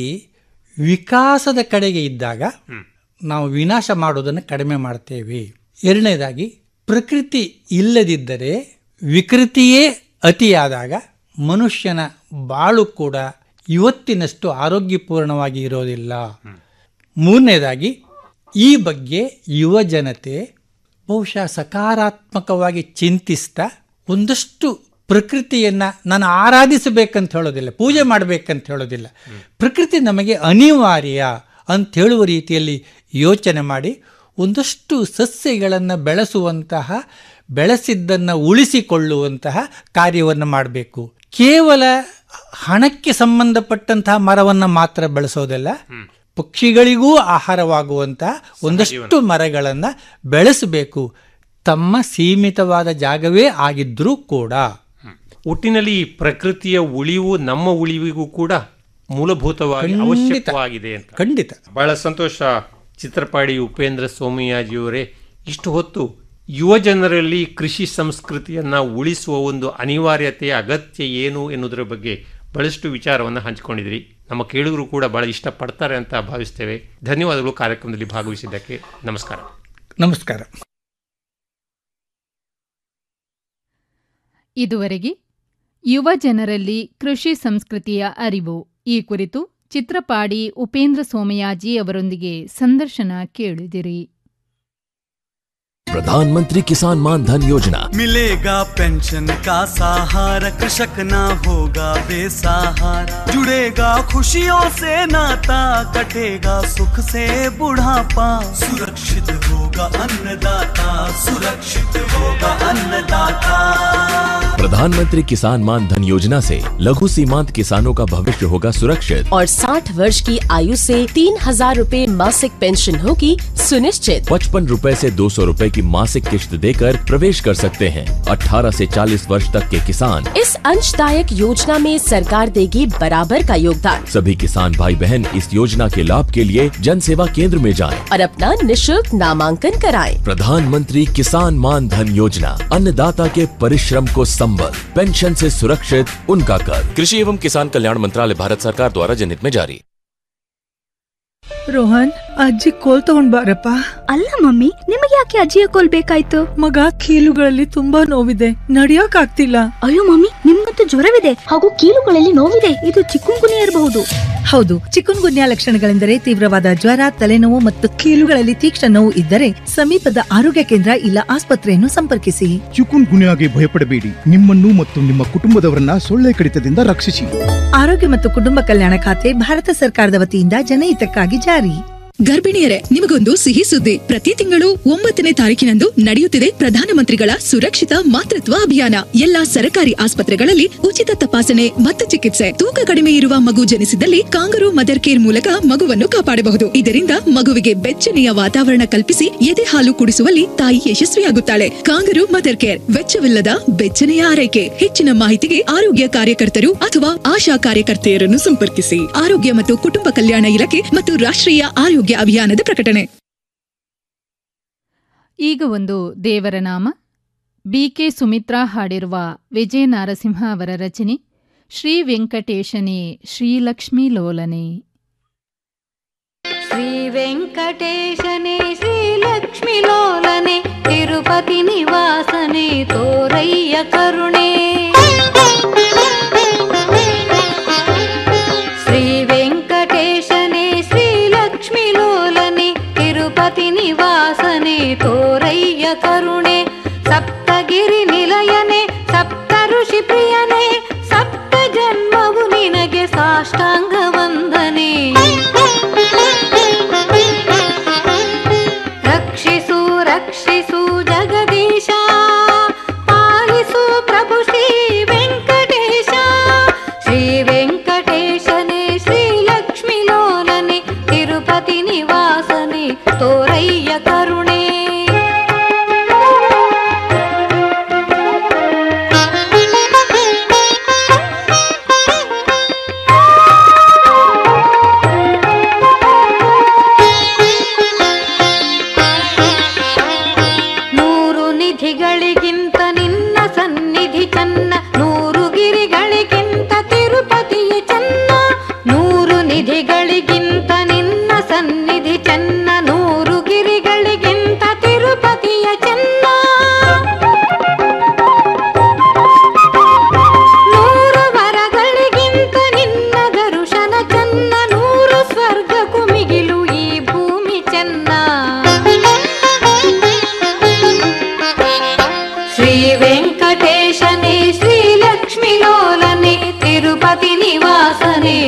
ವಿಕಾಸದ ಕಡೆಗೆ ಇದ್ದಾಗ ನಾವು ವಿನಾಶ ಮಾಡೋದನ್ನು ಕಡಿಮೆ ಮಾಡ್ತೇವೆ ಎರಡನೇದಾಗಿ ಪ್ರಕೃತಿ ಇಲ್ಲದಿದ್ದರೆ ವಿಕೃತಿಯೇ ಅತಿಯಾದಾಗ ಮನುಷ್ಯನ ಬಾಳು ಕೂಡ ಇವತ್ತಿನಷ್ಟು ಆರೋಗ್ಯಪೂರ್ಣವಾಗಿ ಇರೋದಿಲ್ಲ ಮೂರನೇದಾಗಿ ಈ ಬಗ್ಗೆ ಯುವ ಜನತೆ ಬಹುಶಃ ಸಕಾರಾತ್ಮಕವಾಗಿ ಚಿಂತಿಸ್ತಾ ಒಂದಷ್ಟು ಪ್ರಕೃತಿಯನ್ನು ನಾನು ಆರಾಧಿಸಬೇಕಂತ ಹೇಳೋದಿಲ್ಲ ಪೂಜೆ ಮಾಡಬೇಕಂತ ಹೇಳೋದಿಲ್ಲ ಪ್ರಕೃತಿ ನಮಗೆ ಅನಿವಾರ್ಯ ಅಂತ ಹೇಳುವ ರೀತಿಯಲ್ಲಿ ಯೋಚನೆ ಮಾಡಿ ಒಂದಷ್ಟು ಸಸ್ಯಗಳನ್ನು ಬೆಳೆಸುವಂತಹ ಬೆಳೆಸಿದ್ದನ್ನು ಉಳಿಸಿಕೊಳ್ಳುವಂತಹ ಕಾರ್ಯವನ್ನು ಮಾಡಬೇಕು ಕೇವಲ ಹಣಕ್ಕೆ ಸಂಬಂಧಪಟ್ಟಂತಹ ಮರವನ್ನು ಮಾತ್ರ ಬೆಳೆಸೋದಿಲ್ಲ ಪಕ್ಷಿಗಳಿಗೂ ಆಹಾರವಾಗುವಂತಹ ಒಂದಷ್ಟು ಮರಗಳನ್ನು ಬೆಳೆಸಬೇಕು ತಮ್ಮ ಸೀಮಿತವಾದ ಜಾಗವೇ ಆಗಿದ್ರೂ ಕೂಡ ಒಟ್ಟಿನಲ್ಲಿ ಈ ಪ್ರಕೃತಿಯ ಉಳಿವು ನಮ್ಮ ಉಳಿವಿಗೂ ಕೂಡ ಮೂಲಭೂತವಾಗಿ ಖಂಡಿತ. ಅವಶ್ಯಕವಾಗಿದೆ ಅಂತ ಖಂಡಿತ ಬಹಳ ಸಂತೋಷ ಚಿತ್ರಪಾಡಿ ಉಪೇಂದ್ರ ಸೋಮಯಾಜಿಯವರೇ ಇಷ್ಟು ಹೊತ್ತು ಯುವ ಜನರಲ್ಲಿ ಕೃಷಿ ಸಂಸ್ಕೃತಿಯನ್ನ ಉಳಿಸುವ ಒಂದು ಅನಿವಾರ್ಯತೆಯ ಅಗತ್ಯ ಏನು ಎನ್ನುವುದರ ಬಗ್ಗೆ ಬಹಳಷ್ಟು ವಿಚಾರವನ್ನು ಹಂಚಿಕೊಂಡಿದ್ರಿ ನಮ್ಮ ಕೇಳುಗರು ಕೂಡ ಬಹಳ ಇಷ್ಟಪಡ್ತಾರೆ ಅಂತ ಭಾವಿಸ್ತೇವೆ ಧನ್ಯವಾದಗಳು ಕಾರ್ಯಕ್ರಮದಲ್ಲಿ ಭಾಗವಹಿಸಿದ್ದಕ್ಕೆ ನಮಸ್ಕಾರ ನಮಸ್ಕಾರ ಇದುವರೆಗೆ ಯುವ ಜನರಲ್ಲಿ ಕೃಷಿ ಸಂಸ್ಕೃತಿಯ ಅರಿವು ಈ ಕುರಿತು ಚಿತ್ರಪಾಡಿ ಉಪೇಂದ್ರ ಸೋಮಯಾಜಿ ಅವರೊಂದಿಗೆ ಸಂದರ್ಶನ ಕೇಳಿದಿರಿ प्रधानमंत्री किसान मान धन योजना मिलेगा पेंशन का सहारा कृषक ना होगा बेसहारा जुड़ेगा खुशियों से नाता कटेगा सुख से बुढ़ापा सुरक्षित होगा अन्नदाता सुरक्षित होगा अन्नदाता प्रधानमंत्री किसान मान धन योजना से लघु सीमांत किसानों का भविष्य होगा सुरक्षित और 60 वर्ष की आयु से तीन हजार रूपए मासिक पेंशन होगी सुनिश्चित पचपन रूपए से दो सौ रूपए की मासिक किश्त देकर प्रवेश कर सकते हैं 18 से 40 वर्ष तक के किसान इस अंशदायक योजना में सरकार देगी बराबर का योगदान सभी किसान भाई बहन इस योजना के लाभ के लिए जन सेवा केंद्र में जाएं। और अपना निशुल्क नामांकन कराएं। प्रधानमंत्री किसान मान धन योजना अन्नदाता के परिश्रम को संबल पेंशन से सुरक्षित उनका कर कृषि एवं किसान कल्याण मंत्रालय भारत सरकार द्वारा जनहित में जारी ರೋಹನ್ ಅಜ್ಜಿ ಕೋಲ್ ತಗೊಂಡ್ ಬಾರಪ್ಪ ಅಲ್ಲ ಮಮ್ಮಿ ನಿಮಗೆ ಯಾಕೆ ಅಜ್ಜಿಯ ಕೋಲ್ ಬೇಕಾಯ್ತು ಮಗ ಕೀಲುಗಳಲ್ಲಿ ತುಂಬಾ ನೋವಿದೆ ನಡಿಯಕ್ ಆಗ್ತಿಲ್ಲ ಅಯ್ಯೋ ಮಮ್ಮಿ ನಿಮ್ಗಂತೂ ಜ್ವರವಿದೆ ಹಾಗೂ ಕೀಲುಗಳಲ್ಲಿ ನೋವಿದೆ ಇದು ಚಿಕ್ಕುಂಗುನಿ ಇರಬಹುದು ಹೌದು ಚಿಕುನ್ ಗುನ್ಯಾ ಲಕ್ಷಣಗಳೆಂದರೆ ತೀವ್ರವಾದ ಜ್ವರ ತಲೆನೋವು ಮತ್ತು ಕೀಲುಗಳಲ್ಲಿ ತೀಕ್ಷ್ಣ ನೋವು ಇದ್ದರೆ ಸಮೀಪದ ಆರೋಗ್ಯ ಕೇಂದ್ರ ಇಲ್ಲ ಆಸ್ಪತ್ರೆಯನ್ನು ಸಂಪರ್ಕಿಸಿ ಚಿಕುನ್ ಗುನ್ಯಾಗೆ ಭಯಪಡಬೇಡಿ ನಿಮ್ಮನ್ನು ಮತ್ತು ನಿಮ್ಮ ಕುಟುಂಬದವರನ್ನ ಸೊಳ್ಳೆ ಕಡಿತದಿಂದ ರಕ್ಷಿಸಿ ಆರೋಗ್ಯ ಮತ್ತು ಕುಟುಂಬ ಕಲ್ಯಾಣ ಖಾತೆ ಭಾರತ ಸರ್ಕಾರದ ವತಿಯಿಂದ ಜನಹಿತಕ್ಕಾಗಿ ಜಾರಿ ಗರ್ಭಿಣಿಯರೇ ನಿಮಗೊಂದು ಸಿಹಿ ಸುದ್ದಿ ಪ್ರತಿ ತಿಂಗಳು ಒಂಬತ್ತನೇ ತಾರೀಕಿನಂದು ನಡೆಯುತ್ತಿದೆ ಪ್ರಧಾನಮಂತ್ರಿಗಳ ಸುರಕ್ಷಿತ ಮಾತೃತ್ವ ಅಭಿಯಾನ ಎಲ್ಲಾ ಸರ್ಕಾರಿ ಆಸ್ಪತ್ರೆಗಳಲ್ಲಿ ಉಚಿತ ತಪಾಸಣೆ ಮತ್ತು ಚಿಕಿತ್ಸೆ ತೂಕ ಕಡಿಮೆ ಇರುವ ಮಗು ಜನಿಸಿದಲ್ಲಿ ಕಾಂಗರು ಮದರ್ ಕೇರ್ ಮೂಲಕ ಮಗುವನ್ನು ಕಾಪಾಡಬಹುದು ಇದರಿಂದ ಮಗುವಿಗೆ ಬೆಚ್ಚನೆಯ ವಾತಾವರಣ ಕಲ್ಪಿಸಿ ಎದೆ ಹಾಲು ಕುಡಿಸುವಲ್ಲಿ ತಾಯಿ ಯಶಸ್ವಿಯಾಗುತ್ತಾಳೆ ಕಾಂಗರು ಮದರ್ ಕೇರ್ ವೆಚ್ಚವಿಲ್ಲದ ಬೆಚ್ಚನೆಯ ಆರೈಕೆ ಹೆಚ್ಚಿನ ಮಾಹಿತಿಗೆ ಆರೋಗ್ಯ ಕಾರ್ಯಕರ್ತರು ಅಥವಾ ಆಶಾ ಕಾರ್ಯಕರ್ತೆಯರನ್ನು ಸಂಪರ್ಕಿಸಿ ಆರೋಗ್ಯ ಮತ್ತು ಕುಟುಂಬ ಕಲ್ಯಾಣ ಇಲಾಖೆ ಮತ್ತು ರಾಷ್ಟ್ರೀಯ ಆರೋಗ್ಯ ಅಭಿಯಾನದ ಪ್ರಕಟಣೆ ಈಗ ಒಂದು ದೇವರ ನಾಮ ಬಿಕೆ ಸುಮಿತ್ರಾ ಹಾಡಿರುವ ವಿಜಯ ನಾರಸಿಂಹ ಅವರ ರಚನೆ ಶ್ರೀ ವೆಂಕಟೇಶನೇ ಶ್ರೀಲಕ್ಷ್ಮೀ ಲೋಲನೆ ಶ್ರೀ ವೆಂಕಟೇಶನೇ ಶ್ರೀಲಕ್ಷ್ಮಿ ಲೋಲನೆ ತಿರುಪತಿ ನಿವಾಸನೆ ತೋರಯ್ಯ ಕರುಣೆ ಶ್ರೀ ವೆಂಕಟೇಶನೇ ಶ್ರೀಲಕ್ಷ್ಮಿ ಲೋಲನೆ ತಿರುಪತಿ ನಿವಾಸನೆ ತೋರಯ್ಯ ಕರುಣೆ ಸಪ್ತಗಿರಿ ನಿಲಯನೆ ಸಪ್ತ ಋಷಿ ಪ್ರಿಯನೆ ಸಪ್ತ ಜನ್ಮವು ನಿನಗೆ ಸಾಷ್ಟಾಂಗ ವಂದನೆ ರಕ್ಷಿಸು ರಕ್ಷಿಸು ಜಗದೀಶ ಪಾಲಿಸು ಪ್ರಭು ಶ್ರೀ ವೆಂಕಟೇಶ ಶ್ರೀ ವೆಂಕಟೇಶನೇ ಶ್ರೀ ಲಕ್ಷ್ಮಿ ಲೋಲನೆ ತಿರುಪತಿ ನಿವಾಸನೆ ತೋರಯ್ಯ ಕರುಣೆ ನೂರು ನಿಧಿಗಳಿಗಿಂತ ನಿನ್ನ ಸನ್ನಿಧಿ ಚನ್ನ ನೂರು ಗಿರಿಗಳಿಗಿಂತ ತಿರುಪತಿಯು ಚನ್ನ ನೂರು ನಿಧಿಗಳಿಗಿಂತ ನಿನ್ನ ಸನ್ನಿಧಿ ಚನ್ನ ನೂರು ಗಿರಿಗಳಿಗಿಂತ ತಿರುಪತಿಯ ಚನ್ನ ನೂರು ವರಗಳಿಗಿಂತ ನಿನ್ನ ಗರು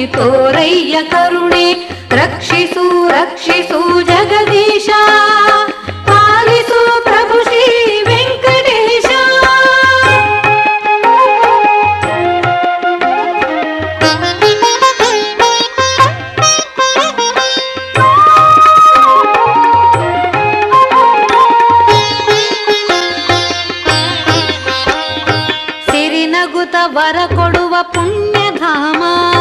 ತೋರಯ್ಯ ಕರುಣೆ ರಕ್ಷಿಸು ರಕ್ಷಿಸು ಜಗದೀಶ ಪಾಲಿಸು ಪ್ರಭು ಶ್ರೀ ವೆಂಕಟೇಶ ಸಿರಿನಗುತ ವರ ಕೊಡುವ ಪುಣ್ಯಧಾಮ